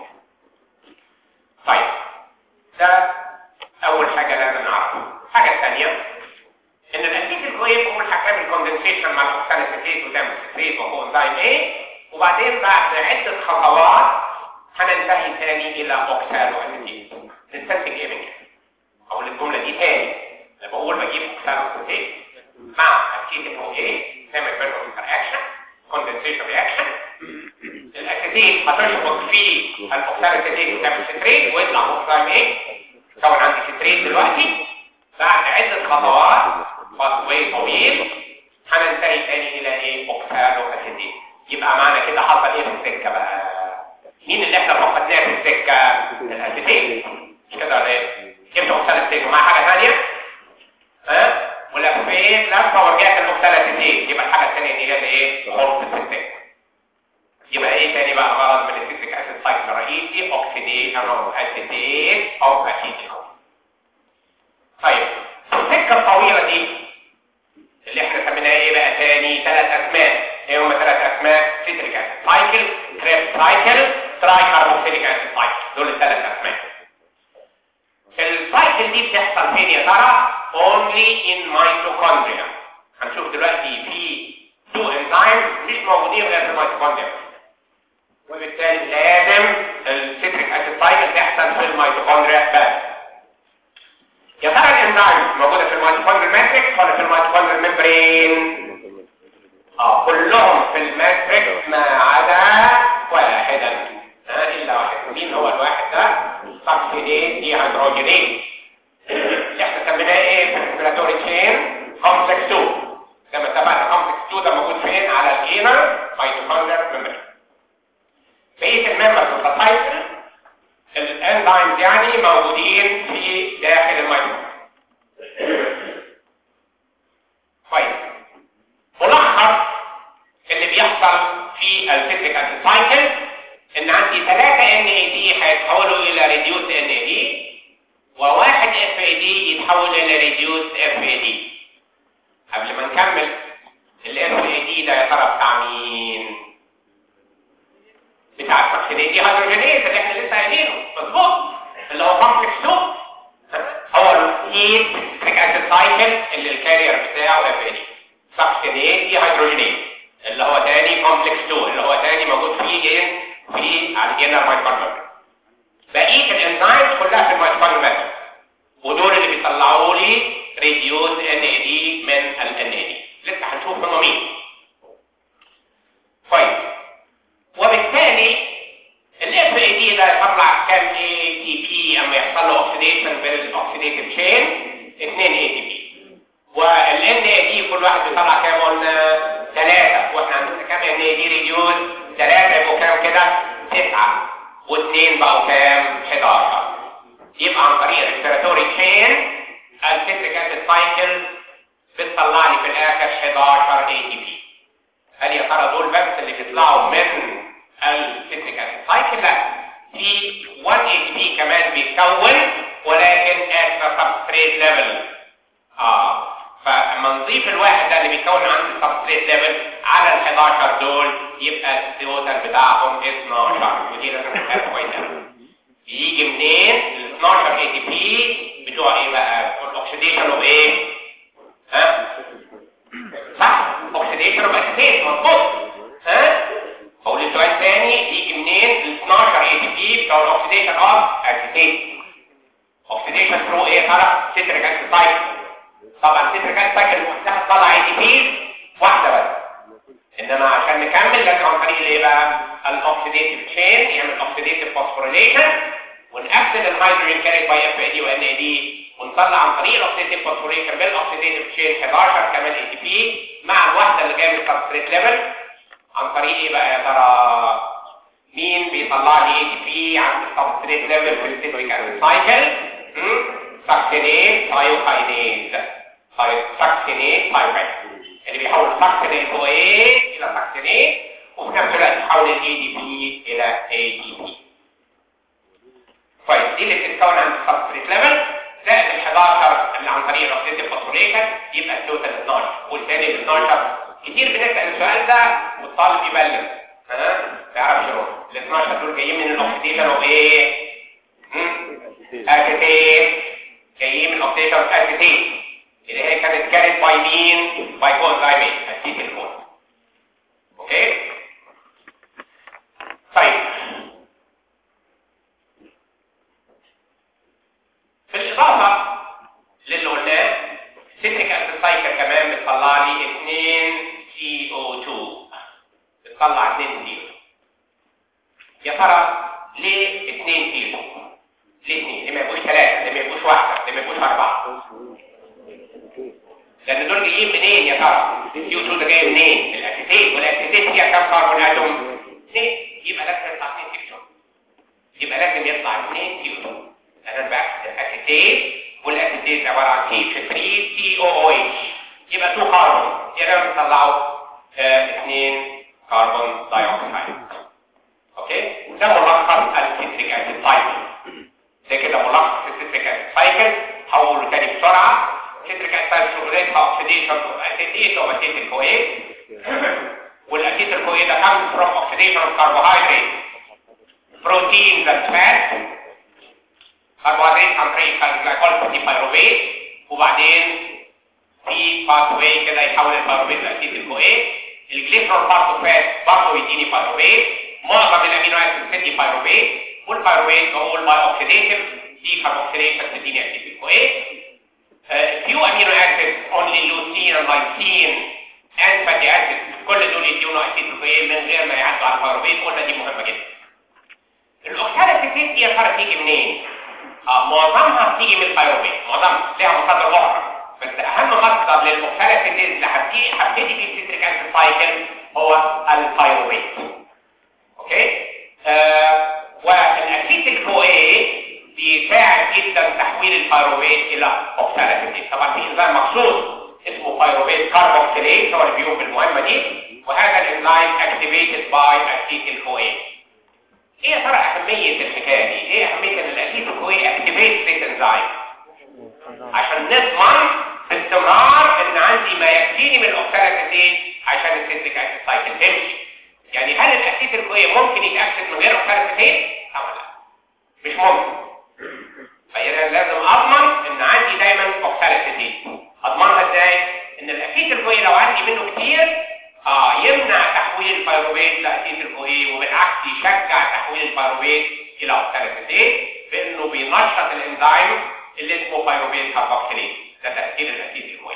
طيب ده اول حاجه لازم نعرفها الحاجه الثانيه ان الاسيد الكويس هو الحكام الكوندنسيشن مع الاوكساليسيتيت وتعمل ستريت وهو انزيم ايه وبعدين بعد عده خطوات هننتهي تاني الى اوكسالو اسيتيت نستنتج ايه من كده اقول الجمله دي تاني انا بقول بجيب اوكسالو اسيتيت مع اسيتيك او ايه نعمل بينهم رياكشن كوندنسيشن رياكشن الاسيتيت هتشبك في الاوكسالو اسيتيت وتعمل ستريت ويطلع اوكسالو ايه كون عندي ستريت دلوقتي بعد عده خطوات باثوي طويل هننتهي تاني الى ايه اوكسالو اسيتيت يبقى معنى كده حصل ايه في السكه بقى مين اللي احنا فقدناه في السكه الاسيتيت مش كده ولا ايه جبت اوكساليتيت ومع حاجه ثانيه ها ولفيت لفه ورجعت الاوكساليتيت يبقى الحاجه الثانيه دي هي ايه خلط في السكه يبقى ايه تاني بقى الغرض من السيتريك اسيد سايكل الرئيسي اوكسيديشن اوف اسيتيت او اسيتيك طيب السكه الطويله دي اللي احنا سميناها ايه بقى تاني ثلاث اسماء ايه هم ثلاث اسماء سيتريك اسيد سايكل كريب سايكل تراي كاربوكسيليك اسيد سايكل دول الثلاث اسماء السايكل دي بتحصل فين يا ترى only in mitochondria هنشوف دلوقتي في تو انزيمز مش موجودين غير في الميتوكوندريا وبالتالي لازم السيتريك اسيد سايكل تحصل في الميتوكوندريا بس يا ترى الانزيمز موجوده في الميتوكوندريال ماتريكس ولا في الميتوكوندريال ميمبرين اه كلهم في الماتريكس ما عدا واحدا آه الا واحد مين هو الواحد ده سبسيديت دي هيدروجينيز اللي احنا سميناه ايه في الريسبيراتوري تشين كومبلكس 2 زي ما اتفقنا كومبلكس 2 ده موجود فين على الانر ميتوكوندريال ميمبرين بقيه الممبرز اوف ذا سايكل الانزيمز يعني موجودين في داخل الميتوكوندريا كويس ملخص اللي بيحصل في السيتريك اسيد سايكل ان عندي 3 ان اي دي هيتحولوا الى ريديوس ان اي دي وواحد اف اي دي يتحول الى ريديوس اف اي دي قبل ما نكمل الاف اي دي ده يا ترى بتاع مين بتاع السكسيديت دي هيدروجينيز اللي احنا لسه قايلينه مظبوط اللي هو كومبلكس 2 هو الهيت سيتريك اسيد سايكل اللي الكارير بتاعه اف اي دي سكسيديت دي هيدروجينيز اللي هو تاني كومبلكس 2 اللي هو تاني موجود فيه جين في على الجينر مايتوكوندريا بقيه الانزيمز كلها في الميتوكوندريا ودول اللي بيطلعوا لي ريديوز ان اي دي من الان اي دي لسه هنشوف هم مين كويس وبالتالي الاف اي دي ده يطلع كام اي تي بي اما يحصل له اوكسيديشن بالاوكسيديتيف تشين 2 اي تي بي والان اي دي كل واحد بيطلع كام قلنا 3 واحنا عندنا كام ان اي دي ريديوز 3 يبقوا كام كده 9 واثنين بقوا كام 11 يبقى عن طريق الريسبيراتوري تشين السيتريك اسيد سايكل بتطلع لي في الاخر 11 اي تي بي هل يا ترى دول بس اللي بيطلعوا من السيتريك اسيد سايكل لا في 1 اي تي بي كمان بيتكون ولكن at the substrate level اه فلما نضيف الواحد ده اللي بيتكون عند السبستريت ليفل على ال 11 دول يبقى التوتال بتاعهم 12 ودي لازم تبقى كويسه بيجي منين ال 12 اي تي بي بتوع ايه بقى الاكسيديشن اوف ايه ها اوكسيديشن اوف اسيتيت مظبوط ها اقول السؤال تاني يجي منين ال 12 اي تي بي بتوع الاوكسيديشن اوف اسيتيت اوكسيديشن ثرو ايه ترى سيتريك اسيد سايكل طبعا سيتريك اسيد سايكل لوحدها تطلع اي تي بي واحده بس انما عشان نكمل لازم عن طريق الايه بقى الاوكسيديتيف تشين يعمل اوكسيديتيف فوسفوريليشن ونأكسد الهيدروجين كاريد باي اف اي دي وان اي دي ونطلع عن طريق الاوكسيديتيف فوسفوريليشن بالاوكسيديتيف تشين 11 كمان اي تي بي مع الواحده اللي جايه من السبستريت ليفل عن طريق ايه بقى يا ترى مين بيطلع لي اي تي بي عند السبستريت ليفل في السيتريك اسيد سايكل ساكسينيت ثايوكاينيز ساكسينيت ثايوكاينيز اللي بيحول ساكسينيت هو ايه الى ساكسينيت وفي نفس الوقت يحول الاي دي بي الى اي دي بي كويس دي اللي بتتكون عند السبستريت ليفل زائد ال 11 اللي عن طريق الاوكسيديتيف فوسفوريشن يبقى التوتال 12 والثاني ب 12 كتير بنسال السؤال ده والطالب يبلغ ها ما يعرفش يرد ال 12 دول جايين من الاوكسيديشن او ايه؟ اسيتيت جايين من الاوكسيديشن اوف اسيتيت اللي هي كانت كانت باي مين؟ باي كوانزايمين اسيتيل كون اوكي؟ طيب بالإضافة للي قلناه سيتريك أسيد سايكل كمان بتطلع لي 2 CO2 بتطلع 2 CO2 يا ترى ليه 2 CO2 ليه 2 ليه ما يبقوش 3 ليه ما يبقوش واحدة ليه ما يبقوش 4 لأن دول جايين منين يا ترى CO2 ده جاي منين الأسيتيت والأسيتيت فيها كام كربون أتوم 2 يبقى لازم يطلع 2 CO2 يبقى لازم يطلع 2 CO2 انا بحث الاسيتيت والاسيتيت عباره عن سي 3 سي او او اتش يبقى 2 كربون يبقى بنطلعوا 2 كربون دايوكسيد اوكي ده ملخص السيتريك اسيد سايكل ده كده ملخص السيتريك اسيد سايكل هقوله تاني بسرعه السيتريك اسيد سايكل اوكسيديشن اوف اسيتيت اوف اسيتيل كويه والاسيتيل كويه ده comes from oxidation of carbohydrates proteins and fats كربوهيدرات عن طريق الجلايكول دي بايروفيت وبعدين في باثوي كده يحول البايروفيت لاسيد الكويه الجليسرول باثوفات برضه يديني بايروفيت معظم الامينو اسيد تدي بايروفيت والبايروفيت بقول باي اوكسيديتيف دي كاربوكسيليشن تديني اسيد الكويه few amino acids only leucine and lysine and fatty acids كل دول يديونا اسيد الكويه من غير ما يعدوا على البايروفيت قلنا دي مهمه جدا الاوكساليسيتيت دي يا ترى تيجي منين؟ آه معظمها بتيجي من البايروبيت معظم ليها مصادر اخرى بس اهم مصدر للمختلفيتيز اللي هبتدي هبتدي في السيتريك اسيد سايكل هو البايروبيت اوكي آه والاسيد الكويه بيساعد جدا تحويل البايروبيت الى اوكساليسيتيز طبعا في انزيم مخصوص اسمه بايروبيت كاربوكسيليز هو اللي بيقوم بالمهمه دي وهذا الانزيم اكتيفيتد باي اسيد الكويه ايه يا ترى اهميه الحكايه دي ايه اهميه ان الاسيد الكويه اكتيفيت ذيس انزايم عشان نضمن باستمرار ان عندي ما يكفيني من الاوكساليسيتيز عشان السيتريك اسيد سايكل تمشي يعني هل الاسيد الكويه ممكن يتاكسد من غير اوكساليسيتيز طبعا لا مش ممكن فاذا لازم اضمن ان عندي دايما اوكساليسيتيز اضمنها ازاي ان الاسيد الكويه لو عندي منه كتير اه يمنع تحويل البيروبيت لاسيد الكويه وبالعكس يشجع تحويل البيروبيت الى اوكساليسيتيز بانه بينشط الانزيم اللي اسمه بيروبيت كاربوكسيليز ده تاثير الاسيد الكويه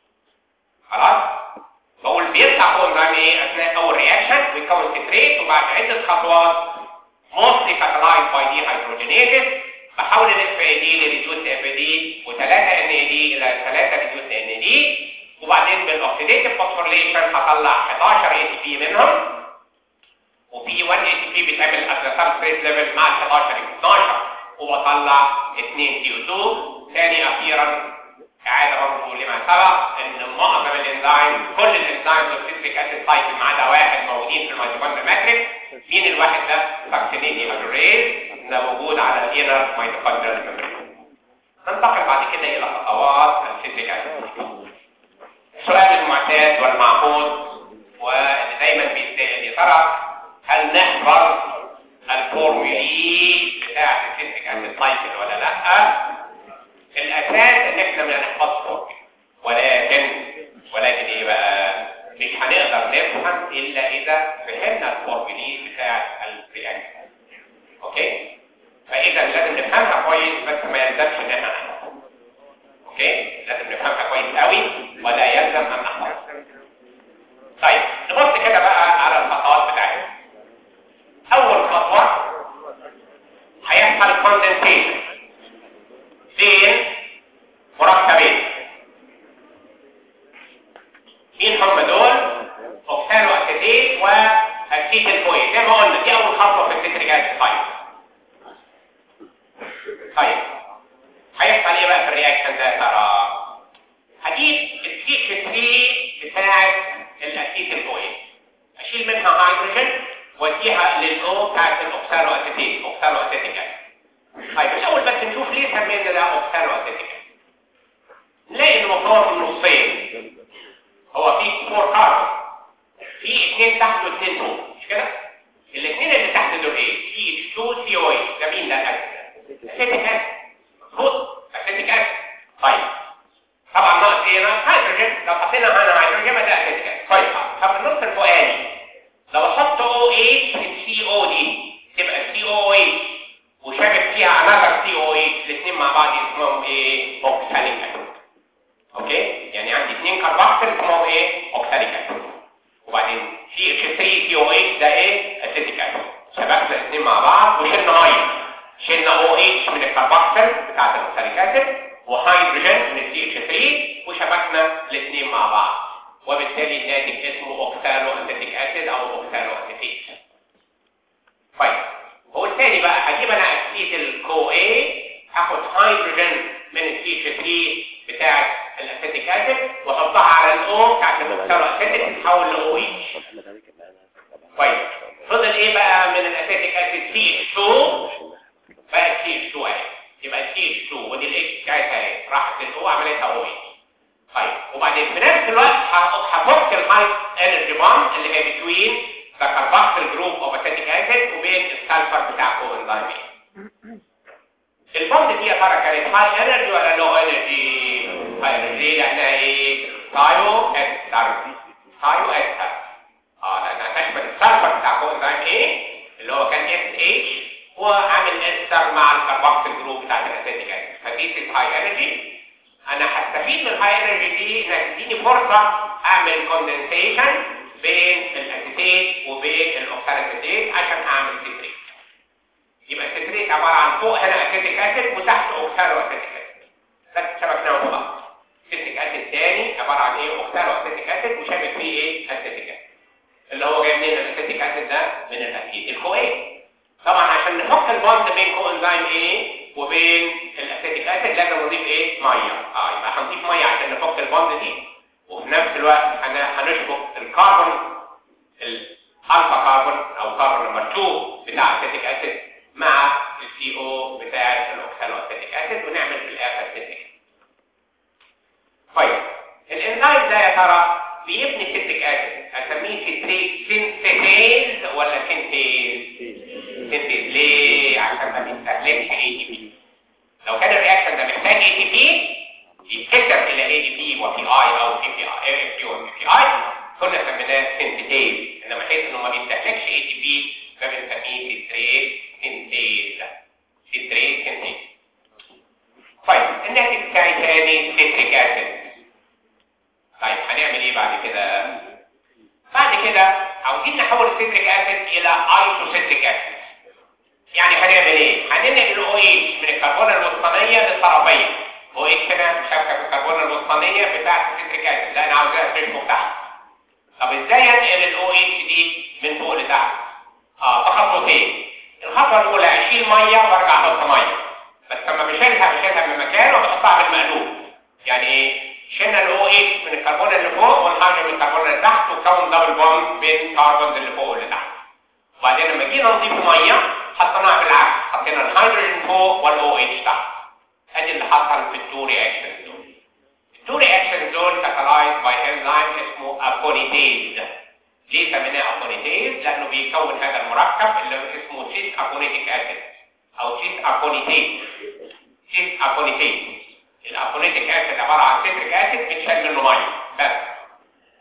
خلاص بقول بيطلع هو انزيم ايه اثناء اول رياكشن ويكون ستريت وبعد عده خطوات mostly catalyzed by dehydrogenases بحول الاف اي دي لريديوس اف اي دي و3 ان اي دي الى 3 ريديوس ان اي دي وبعدين بالاوكسيديتيف فوسفوريليشن هطلع 11 اي تي بي منهم وفي 1 اي تي بي بيتعمل ات سبستريت ليفل مع ال 11 يبقى 12 وبطلع 2 سي او 2 ثاني اخيرا اعاده برضه لما سبق ان معظم الانزيم كل الانزيمز السيتريك اسيد سايكل ما عدا واحد موجودين في الميتوكوندريا ماتريكس مين الواحد ده؟ ساكسينيدي هيدريز ده موجود على الانر ميتوكوندريا ميمبرين ننتقل بعد كده الى خطوات السيتريك اسيد السؤال المعتاد والمعهود واللي دايما بيتسال يا ترى هل نحفظ الفورمولي بتاعه السيتريك اسيد سايكل ولا لا الاساس ان احنا ما نحفظش فورمولي ولكن ولكن ايه بقى مش هنقدر اذا فهمنا الفورمولين بتاع الرياكشن اوكي فاذا لازم نفهمها كويس بس ما يلزمش ان احنا نحفظها اوكي لازم نفهمها كويس قوي ولا يلزم ان نحفظها طيب نبص كده بقى على الخطوات بتاعتنا اول خطوه هيحصل كوندنسيشن بين مركبين مين هم دول اوكسالو اسيتيت واكسيتيل كويس زي ما قلنا دي اول خطوه في السيتريك اسيد طيب طيب هيحصل ايه بقى في الرياكشن ده يا ترى هجيب السي اتش 3 بتاعه الاسيتيل كويس اشيل منها هيدروجين واديها للاو بتاعه الاوكسالو اسيتيت اوكسالو اسيتيك طيب الاول بس نشوف ليه سمينا ده اوكسالو اسيتيك نلاقي انه مكون من نصين هو فيه فور كاربون في اثنين تحت واثنين فوق مش كده الاثنين اللي تحت دول ايه سي 2 سي او اي ده مين ده الاسيد اسيتيك اسيد مظبوط اسيتيك اسيد طيب طبعا ناقص ايه ناقص هيدروجين لو حطينا هنا هيدروجين ده اسيتيك اسيد طيب طب النص الفوقاني لو احط او اتش في السي او دي تبقى سي او اتش وشابك فيها انذر سي او اتش الاثنين مع بعض اسمهم ايه اوكساليك اسيد اوكي يعني عندي اثنين كربوكسيل اسمهم ايه اوكساليك اسيد وبعدين سي اتش 3 سي او اتش ده ايه اسيتيك اسيد شبكنا الاثنين مع بعض وشلنا ميه شلنا او اتش من الكربوكسيل بتاعت الاوكساليك اسيد وهيدروجين من السي اتش 3 وشبكنا الاثنين مع بعض وبالتالي الناتج اسمه اوكسالو اسيتيك اسيد او اوكسالو اسيتيت طيب هو الثاني بقى هجيب انا اكسيد الكو اي هاخد هيدروجين من السي اتش 3 بتاعت الاسيتيك اسيد واحطها على الاو بتاعت الاوكسالو اسيتيك تتحول لاو اتش طيب فضل ايه بقى من الاسيتيك اسيد سي اتش 2 بقى سي اتش 2 اهي يبقى سي اتش 2 ودي الاتش بتاعتها اهي راحت للاو عملتها او اتش طيب وبعدين في نفس الوقت هفك الهاي انرجي بوند اللي هي بتوين ذا كاربوكسيل جروب اوف اسيتيك اسيد وبين السلفر بتاع كو انزيم البوند دي يا ترى كانت هاي انرجي ولا لو انرجي هاي انرجي لانها ايه ثايو استر ثايو استر اه لانها تشمل السلفر بتاع كو انزيم ايه اللي هو كان اس اتش وعامل استر مع الكاربوكسيل جروب بتاع الاسيتيك اسيد فدي هاي انرجي انا هستفيد من الهاي انرجي دي انها تديني فرصه اعمل كوندنسيشن بين الاسيتيت وبين الاوكساليتيت عشان اعمل سيتريك يبقى السيتريك عباره عن فوق هنا اسيتيك اسيد وتحت اوكسالو اسيتيك اسيد بس شبكناهم ببعض اسيتيك اسيد تاني عباره عن ايه اوكسالو اسيتيك اسيد وشابك فيه ايه اسيتيك اسيد اللي هو جاي منين الاسيتيك اسيد ده من الاسيد الكو ايه طبعا عشان نفك البوند بين كو انزيم ايه وبين الاسيتيك اسيد لازم نضيف ايه ميه اه يبقى هنضيف ميه عشان نفك البوند دي وفي نفس الوقت هنشبك الكربون الالفا كربون او كربون نمبر 2 بتاع اسيتيك اسيد مع السي او بتاع الاوكسالو اسيتيك اسيد ونعمل في الاخر سيتيك طيب الانزيم ده يا ترى بيبني سيتيك اسيد اسميه سيتريك سينثيز ولا سينثيز سينثيز ليه عشان ما بيستهلكش اي تي بي لو كان الرياكشن ده محتاج اي تي بي يتكسر الى اي دي بي وفي اي او سي بي اي اف يو في اي كنا سميناه سينثيز انما حيث انه ما بيستهلكش اي تي بي فبنسميه سيتريك سينثيز سيتريك سينثيز طيب الناتج بتاعي تاني سيتريك اسيد طيب هنعمل ايه بعد كده بعد كده عاوزين نحول السيتريك اسيد الى ايسوسيتريك اسيد يعني هنعمل ايه هننقل الاو اتش من الكربون الوسطانيه للطرفيه او اتش هنا شبكه في الكربون الوسطانيه بتاعه السيتريك اسيد لا انا عاوزها تشبك تحت طب ازاي انقل الاو اتش دي من فوق لتحت اه بخطوتين الخطوه الاولى اشيل ميه وارجع احط ميه بس لما بشيلها بشيلها من مكان وبحطها بالمقلوب يعني ايه شلنا الاو اتش من الكربون اللي فوق والهيدروجين من الكربون اللي تحت وكون دبل بوند بين الكربونز اللي فوق واللي تحت وبعدين لما جينا نضيف ميه حطيناها بالعكس حطينا الهيدروجين فوق والاو اتش تحت ادي اللي حصل في التو رياكشنز دول التو رياكشنز دول كاتالايز باي انزيم اسمه ابونيتيز ليه سميناه ابونيتيز لانه بيكون هذا المركب اللي اسمه سيس ابونيتيك اسيد او سيس ابونيتيز سيس ابونيتيز الابونيتيك اسيد عباره عن سيتريك اسيد بيتشال منه ميه بس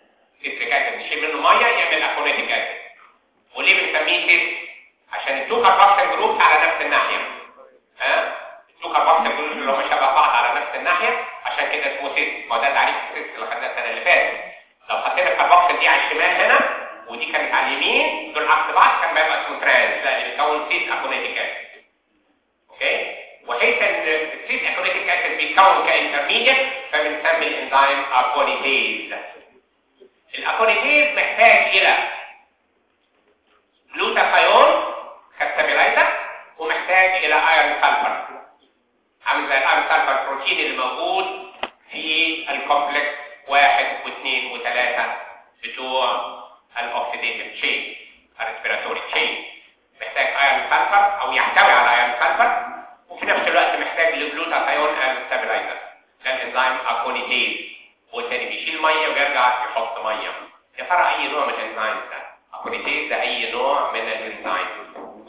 سيتريك اسيد نشيل منه ميه يعمل اكونيتيك اسيد وليه بنسميه سيت عشان التو كاربوكسيل جروبس على نفس الناحيه ها التو كاربوكسيل جروبس اللي هم شبه بعض على نفس الناحيه عشان كده اسمه سيت ما هو ده تعريف السيت اللي خدناه السنه اللي فاتت لو حطينا الكاربوكسيل دي على الشمال هنا ودي كانت على اليمين دول عكس بعض كان بيبقى اسمه ترانس لا اللي بيكون سيت اكونيتيك اسيد اوكي وحيث ان السيت اكونيتيك اسيد بيتكون كانترميديت فبنسمي الانزيم اكونيتيز الاكونيتيز محتاج الى جلوتاثيون كستابيلايزر ومحتاج الى ايرون سلفر عامل زي الايرون سلفر بروتين اللي موجود في الكومبلكس واحد واثنين وثلاثة بتوع الاوكسيديتيف تشين الريسبيراتوري تشين محتاج ايرون سلفر او يحتوي على ايرون سلفر وفي نفس الوقت محتاج لجلوتاثيون از ستابيلايزر ده الانزيم اكونيتيز هو تاني بيشيل ميه ويرجع يحط ميه يا ترى اي نوع من الانزيم ده اكونيتيز ده اي نوع من الانزيم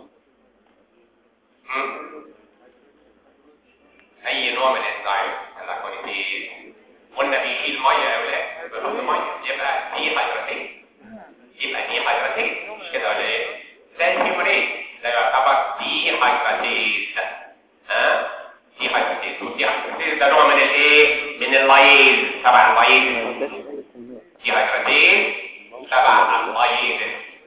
اي نوع من الانزيم الاكونيتيز قلنا بيشيل ميه يا اولاد بيحط ميه يبقى دي هيدراتيز يبقى دي هيدراتيز مش كده ولا ايه ده الهيموريز ده يعتبر دي هيدراتيز ها دي هيدراتيز ودي هيدراتيز ده نوع من الايه من اللايز تبع اللايز دي هيدراتيز تبع اللايز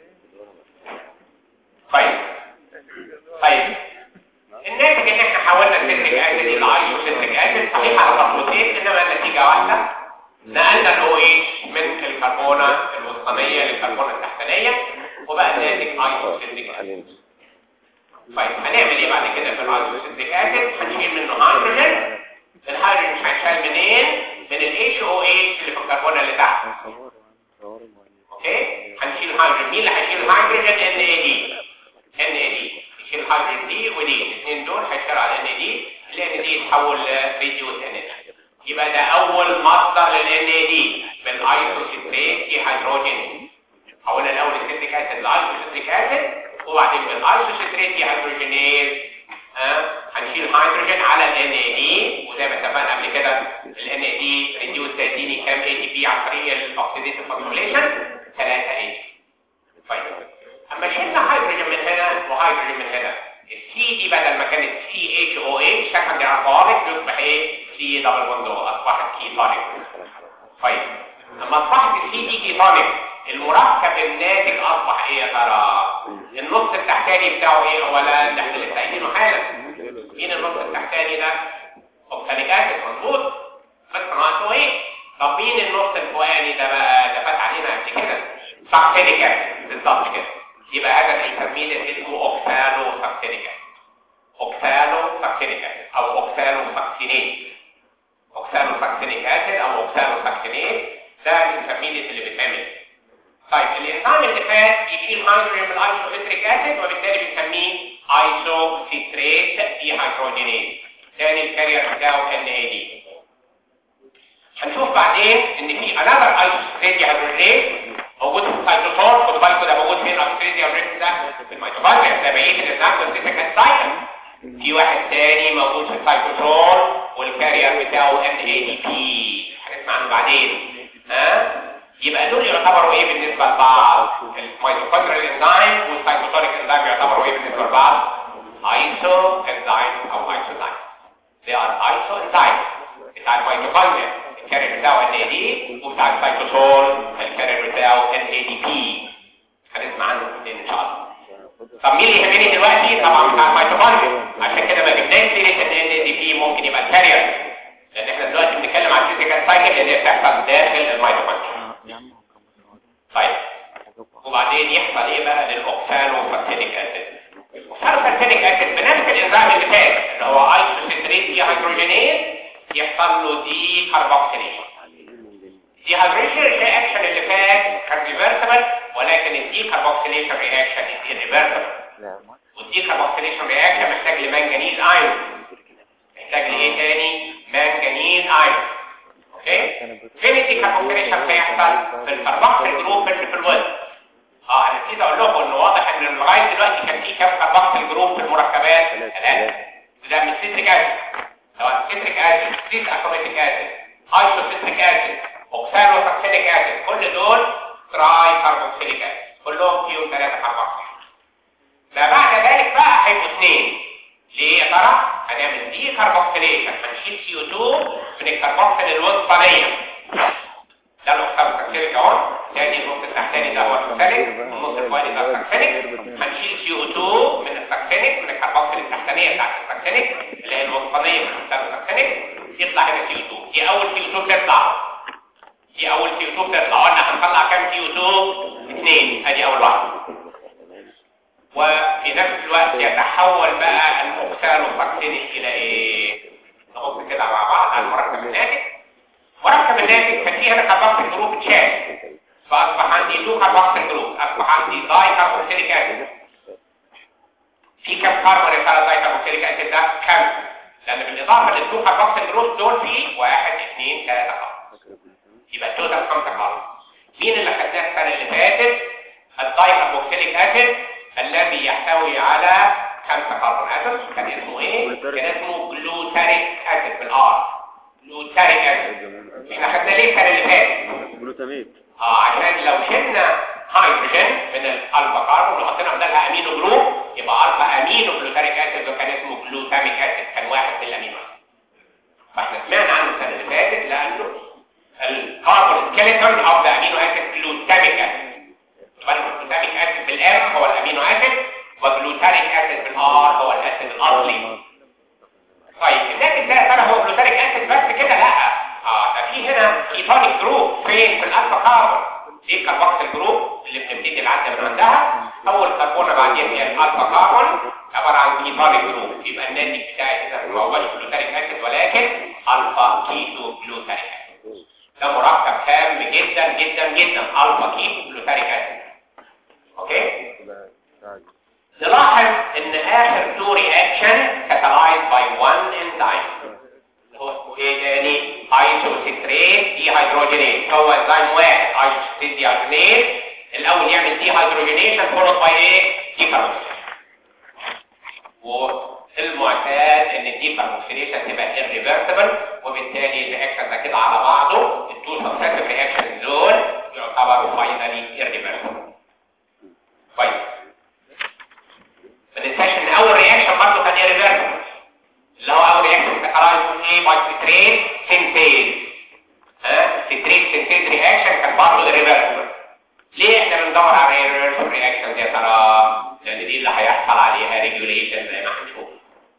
طيب طيب الناتج ان احنا حولنا السيتريك اسيد الى ايسوسيتريك اسيد صحيح على خطوتين انما النتيجه واحده نقلنا الاو اتش من الكربونه الوسطانيه للكربونه التحتانيه وبقى الناتج ايسوسيتريك اسيد طيب هنعمل ايه بعد كده في الايسوسيتريك اسيد هنشيل منه هيدروجين الهيدروجين هيتشال منين من الاتش او اتش اللي في الكربونه اللي تحت اوكي هنشيل هيدروجين مين اللي هيشيل الهيدروجين ان اي دي ان اي دي يشيل الهيدروجين دي ودي الاثنين دول هيشتغلوا على ان دي الان دي يتحول لريديوس انرجي يبقى ده اول مصدر للان اي دي بالايسوسيتريت دي هيدروجين حولنا الاول السيتريك اسيد لايسوسيتريك اسيد وبعدين بالايسوسيتريت دي هيدروجينيز ها هنشيل هيدروجين على الان اي دي وزي ما اتفقنا قبل كده الان اي دي ريديوس تديني كام اي دي بي عن طريق الاكسيديتيف فوسفوريليشن 3 اي طيب اما شلنا هيدروجين من هنا وهيدروجين من هنا السي دي بدل ما كانت سي اتش او اتش سكندري الكهوليك يصبح ايه سي دبل بوند اصبحت كيتونيك طيب اما اصبحت السي دي كيتونيك المركب الناتج اصبح ايه يا ترى النص التحتاني بتاعه ايه اولا ده احنا لسه قايلينه حالا مين النص التحتاني ده اوكساليك اسيد مظبوط بس ناقصه ايه طب مين النص الفوقاني ده بقى ده فات علينا قبل كده ساكسينيك اسيد بالظبط كده يبقى هذا الانترميديت اسمه اوكسالو ساكسينيك اسيد اوكسالو ساكسينيك اسيد او اوكسالو ساكسينيت اوكسالو ساكسينيك اسيد او اوكسالو ساكسينيت ده الانترميديت اللي بيتعمل طيب الانزيم اللي فات يشيل هيدروجين من الايسوسيتريك اسيد وبالتالي بنسميه ايسوسيتريت دي هيدروجينيز ثاني الكارير بتاعه ان اي دي هنشوف بعدين ان في انذر ايسوسيتريت دي هيدروجينيز موجود في السيتوسول خدوا بالكم ده موجود فين الايسوسيتريت دي هيدروجينيز ده في الميتوكوندريا ده بقيه الانزيم والسيتريك سايكل في واحد تاني موجود في السيتوسول والكارير بتاعه ان اي دي بي هنسمع عنه بعدين ها يبقى دول يعتبروا ايه بالنسبه لبعض الميتوكوندريال انزيم والسيتوتونيك انزيم يعتبروا ايه بالنسبه لبعض ايسو انزيم او ايسوزايم they are ايسو انزيم بتاع الميتوكوندريا الكارير بتاعه ان اي دي وبتاع السيتوسول الكارير بتاعه ان اي دي بي هنسمع عنه الاثنين ان شاء الله طب مين اللي يهمني دلوقتي طبعا بتاع الميتوكوندريا عشان كده ما جبناش سيره ان ان دي بي ممكن يبقى الكارير لان احنا دلوقتي بنتكلم عن الفيزيكال سايكل اللي بتحصل داخل الميتوكوندريا طيب وبعدين يحصل ايه بقى للاوكسالو فاتينيك اسيد الاوكسالو فاتينيك اسيد بنفس الانزيم اللي فات اللي هو ايسوسيتريت دي هيدروجينيز يحصل له دي كاربوكسيليشن دي هيدروجين رياكشن اللي فات كان ريفرسبل ولكن الدي كاربوكسيليشن رياكشن دي ريفرسبل والدي كاربوكسيليشن رياكشن محتاج لمنجنيز ايون محتاج لايه تاني منجنيز ايون اوكي فين الدي كاربوكسيليشن هيحصل في الكربوكسيل جروب اللي في الوزن اه انا نسيت اقول لكم ان واضح ان لغايه دلوقتي كان في كام كربوكسيل جروب في المركبات ثلاثه ده من سيتريك اسيد سواء سيتريك اسيد سيت اكروميتيك اسيد ايسوسيتريك اسيد اوكسالو ساكسينيك اسيد كل دول تراي كاربوكسيليك اسيد كلهم فيهم ثلاثه كربوكسيل ما بعد ذلك بقى هيبقوا اثنين ليه يا ترى هنعمل دي كربوكسيليشن هنشيل سي او 2 من الكربوكسيل الوسطانيه ده الاوكسالو ساكسينيك اهو تاني النص التحتاني ده هو السالك النص الفوقاني ده الساكسينيك هنشيل سي او 2 من الساكسينيك من الكربوكسيل التحتانيه بتاعت الساكسينيك اللي هي الوسطانيه من الساكسينيك يطلع هنا سي او 2 دي اول سي او 2 تطلع دي اول سي او 2 تطلع قلنا هنطلع كام سي او 2 اثنين ادي اول واحده وفي نفس الوقت يتحول بقى الاوكسالوفاكسينيك الى ايه نبص كده مع بعض على المركب الناتج مركب الناتج كان فيه هنا كربوكسيل جروب تشال فاصبح عندي تو كربوكسيل جروب اصبح عندي داي كربوكسيليك اسيد في كم كربون يا ترى داي كربوكسيليك اسيد ده كم لان بالاضافه للتو كربوكسيل جروب دول في واحد اثنين ثلاثه كربون يبقى التوتال خمسه كربون مين اللي خدناه السنه اللي فاتت الداي كربوكسيليك اسيد الذي يحتوي على خمسه كربون اتومز كان اسمه ايه كان اسمه جلوتاريك اسيد بالار جلوتاريك اسيد احنا خدنا ليه السنه اللي فاتت جلوتاميت اه عشان لو شلنا هيدروجين من الالفا كاربون وحطينا بدلها امينو جروب يبقى الفا امينو جلوتاريك اسيد وكان اسمه جلوتاميك اسيد كان واحد من الامينو اسيد فاحنا سمعنا عنه السنه اللي فاتت لانه الكاربون سكيلتون اوف ذا امينو اسيد جلوتاميك اسيد يبقى الجلوتاميك اسيد بالام هو الامينو اسيد وجلوتاريك اسيد بالار هو الاسيد الاصلي طيب الناتج ده يا ترى هو جلوتاريك اسيد بس كده لا اه ده في هنا ايثانيك جروب فين في الالفا كاربون دي الكربوكسيل جروب اللي بنبتدي العد من عندها اول كربونه بعدين هي الالفا كاربون عباره عن ايثانيك جروب يبقى الناتج بتاعي اذا ما هوش جلوتاريك اسيد ولكن الفا كيتو جلوتاريك اسيد ده مركب هام جدا جدا جدا الفا كيتو جلوتاريك اسيد اوكي نلاحظ ان اخر تو رياكشن كاتالايز باي وان انزيم هو اسمه ايه تاني ايسوسيتريت دي هيدروجينيز هو انزيم واحد ايسوسيتريت دي هيدروجينيز الاول يعمل دي هيدروجينيشن فولد باي ايه دي كاربوكسيليشن والمعتاد ان الدي كاربوكسيليشن تبقى irreversible وبالتالي الرياكشن ده كده على بعضه التو سكسيسيف رياكشن دول يعتبروا فاينالي irreversible طيب ما ننساش ان اول رياكشن برضه كان irreversible اللي هو اول رياكشن كاتالايز ايه باي سيتريت سينتيز ها سيتريت سينتيز رياكشن كان برضه irreversible ليه احنا بندور على irreversible رياكشن دي يا ترى لان دي اللي هيحصل عليها ريجوليشن زي ما هنشوف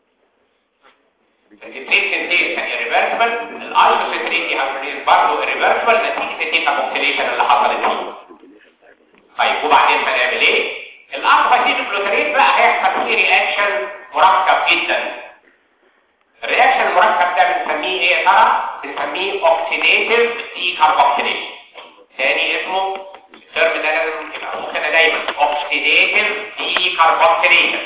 السيتريت سينتيز كان irreversible الايسوسيتريت دي هيدروجينيز برضه irreversible نتيجه الديكاربوكسيليشن اللي حصلت فيه طيب وبعدين هنعمل ايه الالفا كيتوجلوتريت بقى هيحصل فيه رياكشن مركب جدا الرياكشن المركب ده بنسميه ايه يا ترى بنسميه اوكسيديتيف دي كاربوكسيليشن ثاني اسمه الترم ده لازم يبقى مخنا دايما اوكسيديتيف دي كاربوكسيليشن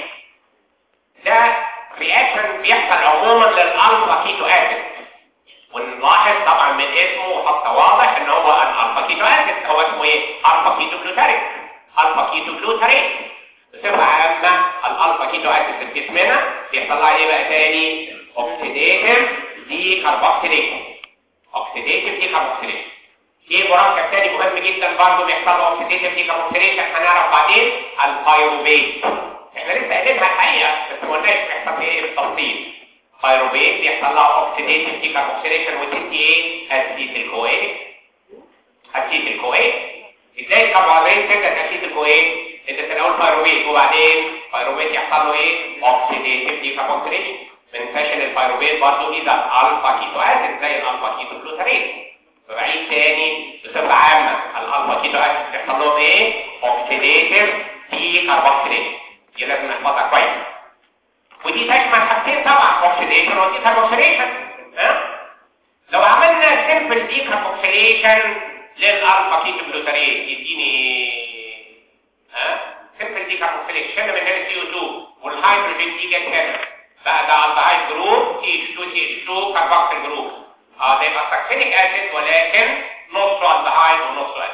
ده رياكشن بيحصل عموما للالفا كيتو اسيد ونلاحظ طبعا من اسمه حتى واضح ان هو الالفا كيتو اسيد هو اسمه ايه الفا كيتو جلوتاريك الفا كيتو جلوتاريت بصفه عامه الالفا كيتو اسيد في جسمنا بيحصل لها ايه بقى تاني اوكسيديتيف دي كاربوكسيليشن اوكسيديتيف دي كاربوكسيليشن في مركب تاني مهم جدا برضه بيحصل له اوكسيديتيف دي كاربوكسيليشن هنعرف بعدين البايروبيت احنا لسه قايلينها الحقيقه بس ما قلناش بيحصل فيه ايه بالتفصيل بايروبيت بيحصل لها اوكسيديتيف دي كاربوكسيليشن وتدي ايه اسيتيل كويت اسيتيل كويت ازاي الكربوهيدرات تبدا تاسيد الكويت انت في الاول بايروبيت وبعدين بايروبيت يحصل له ايه اوكسيديتيف دي كاربوكسيليشن ما ننساش ان البايروبيت برضه اذا الفا كيتو اسيد زي الالفا كيتو جلوتاريت فبعيد تاني بصفه عامه الالفا كيتو اسيد بيحصل لهم ايه اوكسيديتيف دي كاربوكسيليشن دي لازم نحفظها كويس ودي تشمل حاجتين طبعا اوكسيديشن ودي كاربوكسيليشن ها لو عملنا سيمبل دي كاربوكسيليشن للالفا كيتو جلوتاريت يديني ها سيمبل دي كاربوكسيليشن شلنا من هنا سي او 2 والهيدروجين دي جت هنا بقى ده الدهايد جروب تي اتش 2 تي اتش 2 كاربوكسيل جروب اه ده يبقى ساكسينيك اسيد ولكن نصه الدهايد ونصه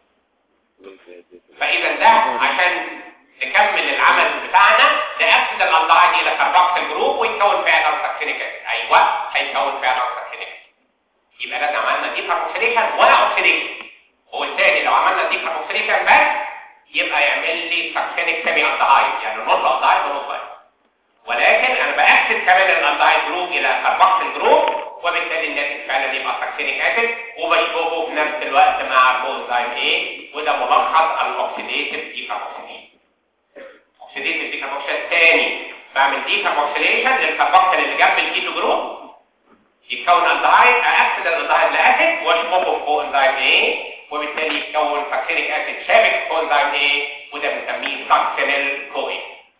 اسيد فاذا ده عشان نكمل العمل بتاعنا نأكد الالدهايد الى كاربوكسيل جروب ويكون فعلا ساكسينيك اسيد ايوه هيكون فعلا ساكسينيك اسيد يبقى لازم عملنا دي كاربوكسيليشن واوكسيديشن وبالتالي لو عملنا دي كاربوكسيليشن بس يبقى يعمل لي سكسينيك سيمي الدهايد يعني نص الدهايد ونص الدهايد ولكن انا باكسد كمان الالدهايد جروب الى كاربوكسيل جروب وبالتالي الناتج فعلا يبقى سكسينيك اسيد وبشبكه في نفس الوقت مع الكوانزيم ايه وده ملخص الاوكسيديتيف ديكاربوكسيليشن اوكسيديتيف ديكاربوكسيليشن الثاني بعمل ديكاربوكسيليشن للكاربوكسيل اللي جنب الكيتو جروب يتكون الدهايد اكسد الالدهايد لاسيد واشبكه في كوانزيم ايه وبالتالي يتكون سكسينيك اسيد شابك في كوانزيم ايه وده بنسميه سكسينيل كوين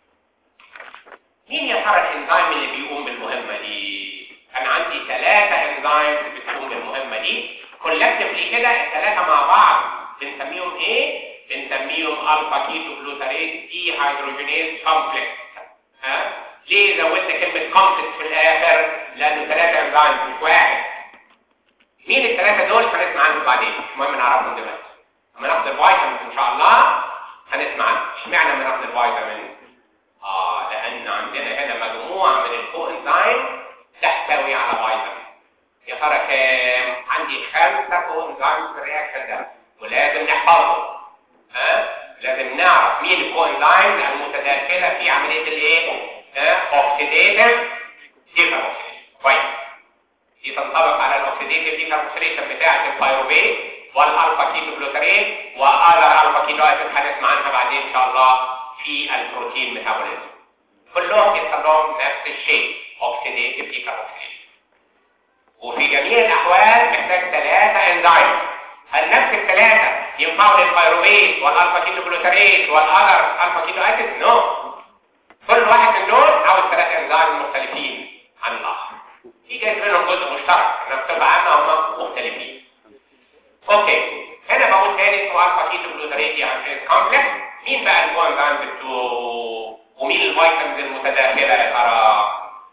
مين يا ترى الانزيم اللي بيقوم بالمهمه دي انا عندي ثلاثه انزيمز بتقوم بالمهمه دي كولكتيفلي كده الثلاثه مع بعض بنسميهم ايه بنسميهم الفا كيتو جلوتاريت دي هيدروجينيز كومبلكس ها ليه زودت كلمه كومبلكس في الاخر لانه ثلاثه انزيمز مش واحد مين الثلاثه دول هنسمع عنهم بعدين المهم نعرفهم دلوقتي لما ناخد الفيتامينز ان شاء الله هنسمع عنهم اشمعنى لما ناخد الفيتامينز اه لان عندنا هنا مجموعه من الكوانزيم تحتوي على فيتامين يا ترى كام عندي خمسه كوانزيم في الرياكشن ده ولازم نحفظهم ها لازم نعرف مين الكوانزيم المتداخله في عمليه الايه ها اوكسيديتيف ديكاربوكسيليشن كويس دي تنطبق على الاوكسيديتيف ديكاربوكسيليشن بتاعه البيروبيت والالفا كيتو جلوتاريت واذر الفا كيتو اسيد هنسمع عنها بعدين ان شاء الله في البروتين ميتابوليزم كلهم يحصل لهم نفس الشيء اوكسيديتيف ديكاربوكسيليشن وفي جميع الاحوال محتاج ثلاثه انزيم هل نفس الثلاثه ينفعوا للبيروبيت والالفا كيتو جلوتاريت والاذر الفا كيتو اسيد نو كل واحد من دول عاوز ثلاثه انزيم مختلفين عن الاخر في جايز منهم جزء مشترك انها بتبقى عامه هم مختلفين اوكي هنا بقول تاني اسمه الفا كيتو جلوتاريت يعني كومبلكس مين بقى الكوانزيم بتوعه ومين الفيتامينز المتداخله يا ترى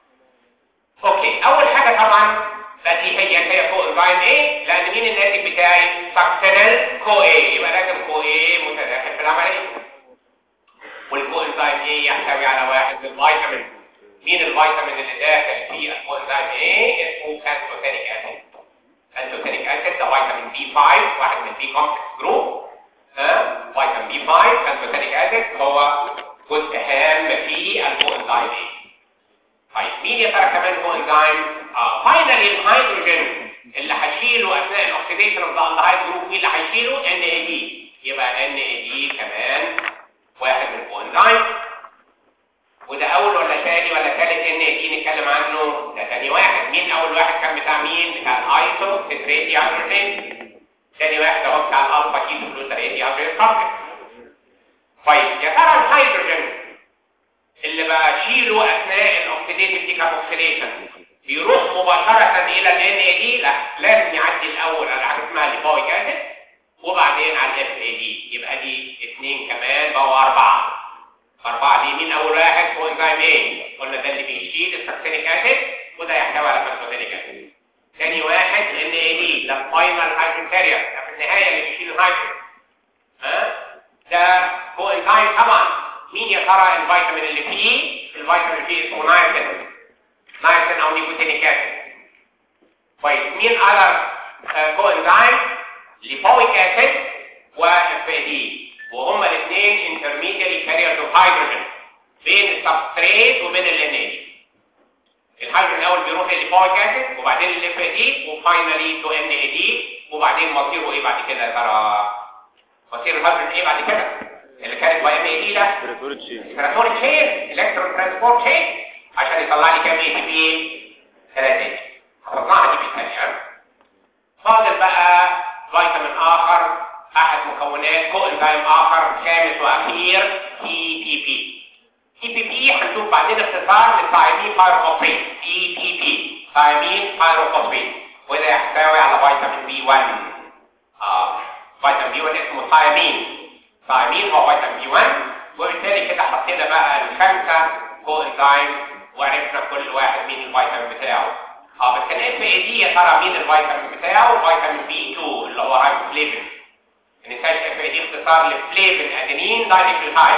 اوكي اول حاجه طبعا بديهيا هي كو انزيم ايه لان مين الناتج بتاعي سكسينال كو ايه يبقى لازم كو ايه متداخل في العمليه والكو انزيم ايه يحتوي على واحد من الفيتامين مين الفيتامين اللي داخل في الكو انزيم ايه اسمه كانتوثانيك اسيد كانتوثانيك اسيد ده فيتامين بي 5 واحد من بي كومبلكس جروب ها فيتامين بي 5 كانتوثانيك اسيد هو جزء هام في الكوانزيم طيب مين يا ترى كمان كوانزيم اه فاينلي الهيدروجين اللي هشيله اثناء الاكسيديشن اوف ذا الدهايد جروب مين اللي هيشيله ان اي دي يبقى ان اي دي كمان واحد من الكوانزيم وده اول ولا ثاني ولا ثالث ان اي دي نتكلم عنه ده ثاني واحد مين اول واحد كان بتاع مين بتاع الايسو تتريتي هيدروجين ثاني واحد اهو بتاع الالفا كيتو جلوتاريتي هيدروجين كومبلكس طيب يا ترى الهيدروجين اللي بشيله اثناء الاوكسيديتيف ديكاربوكسيليشن بيروح مباشرة الى ال NAD لا لازم يعدي الاول على حاجه اسمها الليبويك اسيد وبعدين على الاف اي دي يبقى دي اثنين كمان بقوا اربعه اربعه دي مين اول واحد هو انزيم ايه قلنا ده اللي بيشيل السكسينيك اسيد وده يحتوي على فاسفوتينيك اسيد ثاني واحد ال NAD ده الفاينل هيدروجين كارير ده في النهايه اللي بيشيل الهيدروجين ها ده هو انزيم طبعا مين يا ترى الفيتامين اللي فيه الفيتامين فيه اسمه نايسين نايسين او نيكوتينيك اسيد كويس مين اذر كو انزيم ليبويك اسيد واف دي وهما الاثنين انترميديري كاريرز اوف هيدروجين بين السبستريت وبين ال ان اي الهيدروجين الاول بيروح للليبويك اسيد وبعدين للاف دي وفاينلي تو ان اي دي وبعدين مصيره ايه بعد كده يا ترى مصير الهيدروجين ايه بعد كده اللي كانت واي ام اي دي ده ريتورد شيء ريسبيراتوري تشين الكترون ترانسبورت تشين عشان يطلع لي كام اي تي بي 3 حفظناها دي بالثانيه فاضل بقى فيتامين اخر احد مكونات كو انزيم اخر خامس واخير اي تي بي اي بي بي هنشوف بعدين اختصار للثايمين بايروفوسفيت اي تي بي ثايمين بايروفوسفيت وده يحتوي على فيتامين بي 1 اه فيتامين بي 1 اسمه ثايمين ثايمين هو فيتامين بي 1 وبالتالي كده حطينا بقى الخمسه كو انزيم وعرفنا كل واحد مين الفيتامين بتاعه اه بس الاف اي دي يا ترى مين الفيتامين بتاعه فيتامين بي 2 اللي هو رايبوفليفين ما ننساش اف اي دي اختصار لفليفين ادينين داينيكليوتايد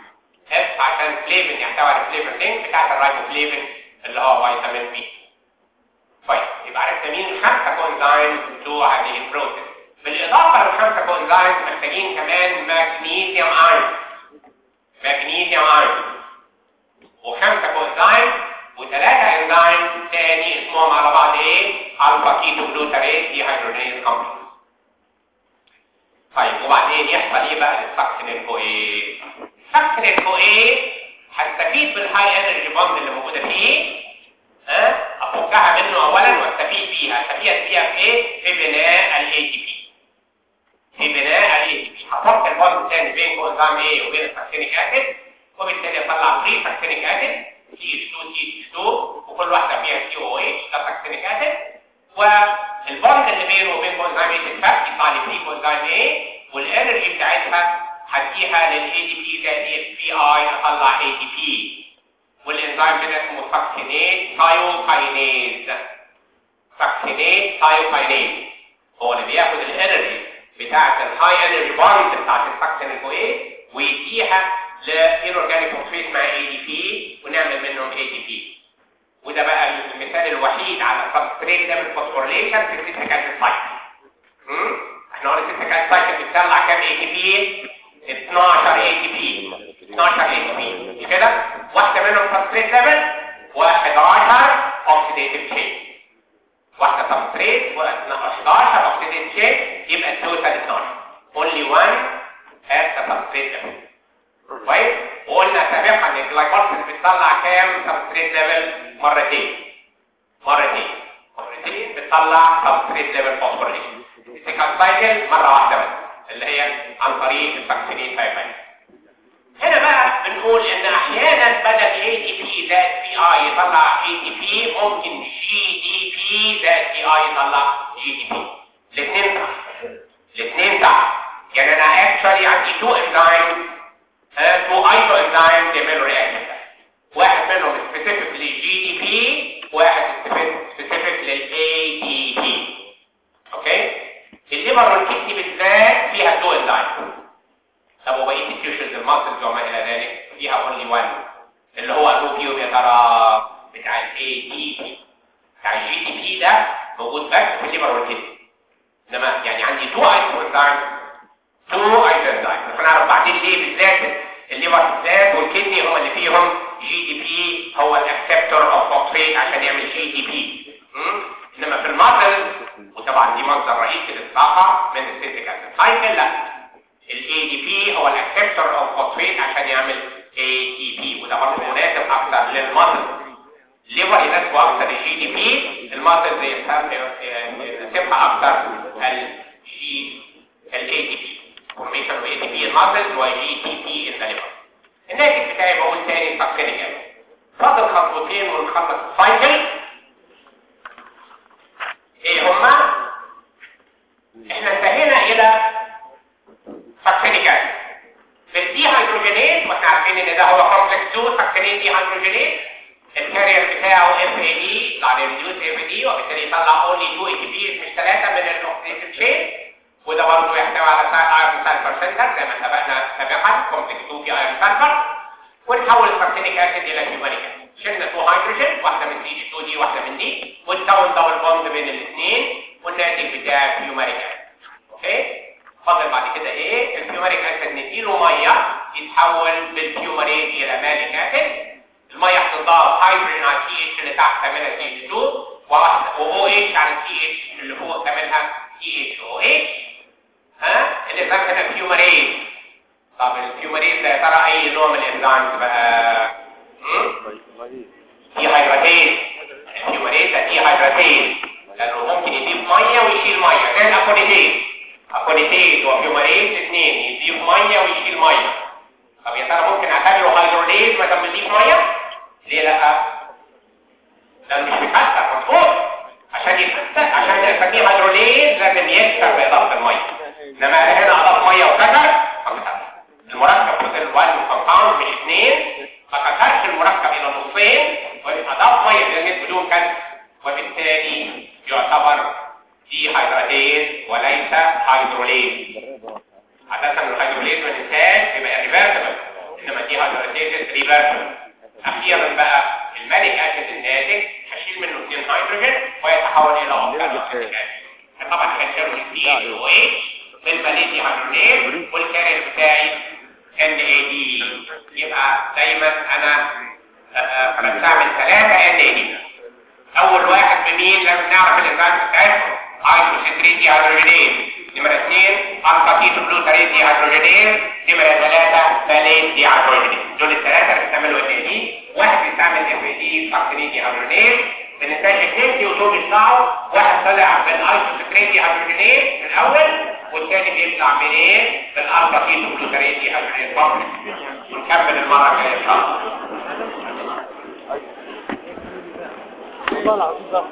اف عشان فليفين يحتوي على فليفين لينك بتاعت الرايبوفليفين اللي هو فيتامين بي طيب يبقى عرفنا مين الخمسه كونزايمز بتوع هذه البروسيس بالاضافه للخمسه كونزايمز محتاجين كمان مغنيسيوم ايون مغنيسيوم ايون وخمسه كونزايمز وثلاثه انزيم تاني اسمهم على بعض ايه الفا كيتو جلوتاريت دي هيدروجينيز كومبلكس طيب وبعدين يحصل ايه بقى للسكسين الكو ايه السكسين الكو ايه هستفيد بالهاي انرجي بوند اللي موجوده فيه ها افكها منه اولا واستفيد بيها استفيد بيها في ايه في بناء الاي تي بي في بناء الاي تي بي هفك البوند الثاني بين كونزام ايه وبين السكسينيك اسيد وبالتالي اطلع فري سكسينيك اسيد سي اتش 2 سي اتش 2 وكل واحده فيها سي او اتش ده سكسينيك اسيد والبوند اللي بينه وبين كونزام ايه تتفك يطلع لي فري كونزام ايه والانرجي بتاعتها هديها للاي دي بي زائد اف بي اي اطلع اي دي بي والانزيم ده اسمه سكسينيت ثايوكاينيز سكسينيت ثايوكاينيز هو اللي بياخد الانرجي بتاعه الهاي انرجي بوند بتاعه السكسين ايه ويديها لانورجانيك فوسفيت مع اي دي بي ونعمل منهم اي دي بي وده بقى المثال الوحيد على السبستريت ليفل فوسفوريليشن في السيتريك اسيد سايكل احنا قلنا السيتريك اسيد سايكل بتطلع كام اي دي بي 12 اي دي بي 12 اي دي بي مش كده واحده منهم سبستريت ليفل و11 اوكسيديتيف تشين واحده سبستريت و11 اوكسيديتيف تشين يبقى التوتال 12 only one at the substrate level كويس وقلنا سابقا ان الجلايكولايسيس بتطلع كام سبستريت ليفل مرتين مرتين مرتين بتطلع سبستريت ليفل فوسفوريليشن السيكال سايكل مره واحده بس اللي هي عن طريق السكسينين سايكل هنا بقى بنقول ان احيانا بدل اي تي بي زائد بي اي يطلع اي تي بي ممكن جي دي بي زائد بي اي يطلع جي دي بي الاثنين صح الاثنين صح يعني انا اكشولي عندي تو انزيم تو ايزو انزيم بيعملوا رياكشن واحد منهم سبيسيفيك للجي دي بي واحد سبيسيفيك للاي دي بي اوكي الليبر والكدني بالذات فيها تو انزيم طب وبقيه التيوشنز الماسلز وما الى ذلك فيها اونلي وان اللي هو الروبيوم يا ترى بتاع الاي دي بي بتاع الجي دي بي ده موجود بس في الليبر والكدني انما يعني عندي تو ايزو انزيم تو ايزو انزيم هنعرف بعدين ليه بالذات الليبر بالذات والكدني هم اللي فيهم جي دي بي هو الاكسبتور اوف فوسفيت عشان يعمل جي دي بي انما في الماسل وطبعا دي مصدر رئيسي للطاقه من السيتيك اسيد سايكل لا الاي دي بي هو الاكسبتور اوف فوسفيت عشان يعمل اي تي بي وده برضه مناسب اكتر للماسل الليفر يناسب اكتر الجي دي بي الماسل يناسبها اكتر الجي الاي دي بي فورميشن واي دي بي الماسل وجي تي بي الليفر الناتج بتاعي بقول تاني سكسينيك اسيد فاضل خطوتين ونخلص السايكل ايه هما احنا انتهينا الى سكسينيك اسيد في الدي هيدروجينيز واحنا عارفين ان ده هو كومبلكس 2 سكسينين دي هيدروجينيز الكارير بتاعه اف اي دي يعني ريديوس اف دي وبالتالي يطلع اونلي 2 اي تي بي مش ثلاثه من الاوكسيديتيف تشين وده برضه يحتوي على ايرون سلفر سنتر زي ما اتفقنا سابقا كومبلكس 2 في ايرون سلفر ونحول السكسينيك اسيد الى هيومانيك اسيد شلنا 2 هيدروجين واحده من سي اتش 2 دي واحده من دي ونكون دبل بوند بين الاثنين والناتج بتاع هيومانيك اسيد اوكي فاضل بعد كده ايه الفيومريك اسيد نديله ميه يتحول بالفيومريت الى مالك اسيد الميه هتضاف هيدروجين على سي اتش اللي تحت تعملها سي اتش 2 و اتش على سي اتش اللي فوق تعملها سي اتش او اتش ها اللي بقى هنا فيومريت طب الفيومريت ده يا ترى اي نوع من الانزيمز بقى دي هيدراتيز الفيومريت ده دي هيدراتيز لانه ممكن يضيف ميه ويشيل ميه زي الاكونيتيز اكونيتيز وفيومريز اثنين يضيف ميه ويشيل ميه طب يا ترى ممكن اعتبره هيدروليز ما دام بيضيف ميه ليه لا ده مش بيكسر مظبوط عشان يكسر عشان نسميه هيدروليز لازم يكسر باضافه الميه انما هنا اضاف ميه وكسر فكسر المركب فضل 1 كومباوند مش اثنين ما كسرش المركب الى نصين واضاف ميه لان بدون كسر وبالتالي يعتبر دي هيدراتيز وليس هيدروليز عادة الهيدروليز ما ننساش يبقى ريفرسبل انما دي هيدراتيز ريفرسبل اخيرا بقى المالك اسيد الناتج هشيل يشيل منه اثنين هيدروجين ويتحول الى اوكسجين طبعا هيشيل الدي او اي بالماليزي هيدروجين والكارير بتاعي ان اي دي يبقى دايما انا بستعمل ثلاثة ان اي دي اول واحد بمين لازم نعرف الانزيم بتاعتهم ايسوسيتريتي هيدروجينيز نمرة اثنين الفاتيتو جلوتاريتي هيدروجينيز نمرة ثلاثة ماليزي هيدروجينيز دول الثلاثة اللي بيستعملوا ان اي دي واحد بيستعمل اف اي دي سارتينيتي هيدروجينيز ما ننساش اثنين سي او بيطلعوا واحد طلع بالايسوسيتريتي هيدروجينيز في الاول والثاني بيطلع منين بالالفاتيتو جلوتاريتي هيدروجينيز ونكمل المرة الجاية ان شاء الله والله العظيم ضغط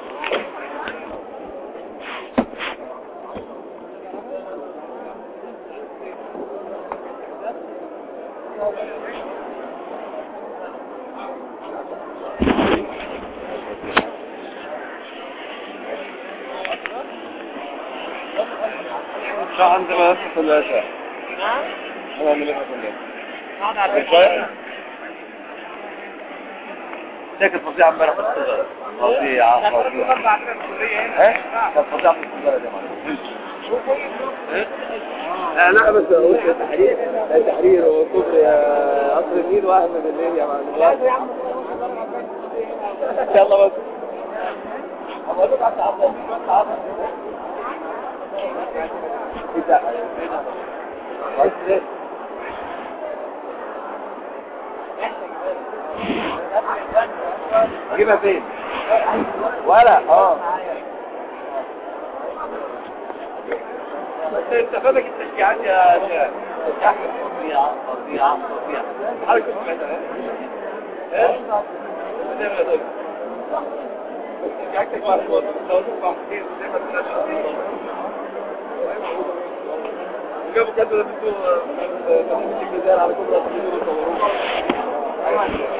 شو عندنا هسه في العشاء نعم هو من هسه كلها نقعد على شوي كانت فظيعة امبارح في الصغيرة فظيعة فظيعة ايه؟ كانت فظيعة في الصغيرة يا جماعة ايه؟ لا لا بس اقول التحرير التحرير وكفر قصر النيل واحد من الليل يا معلم يلا بس أقول لك عبد عبد بس عبد ايه ده؟ ايه ده؟ عايز ايه؟ اجيبها فين ولا اه بس انت فاتك التشجيعات يا شباب تشجيعات فظيعة فظيعة فظيعة حاول كنت سمعتها ايه؟ زي ما قلت تشجيعاتك بقى لو تسمع كتير زي ما تنشأ وجابوا كده لبسوا الجزائر على كل رأس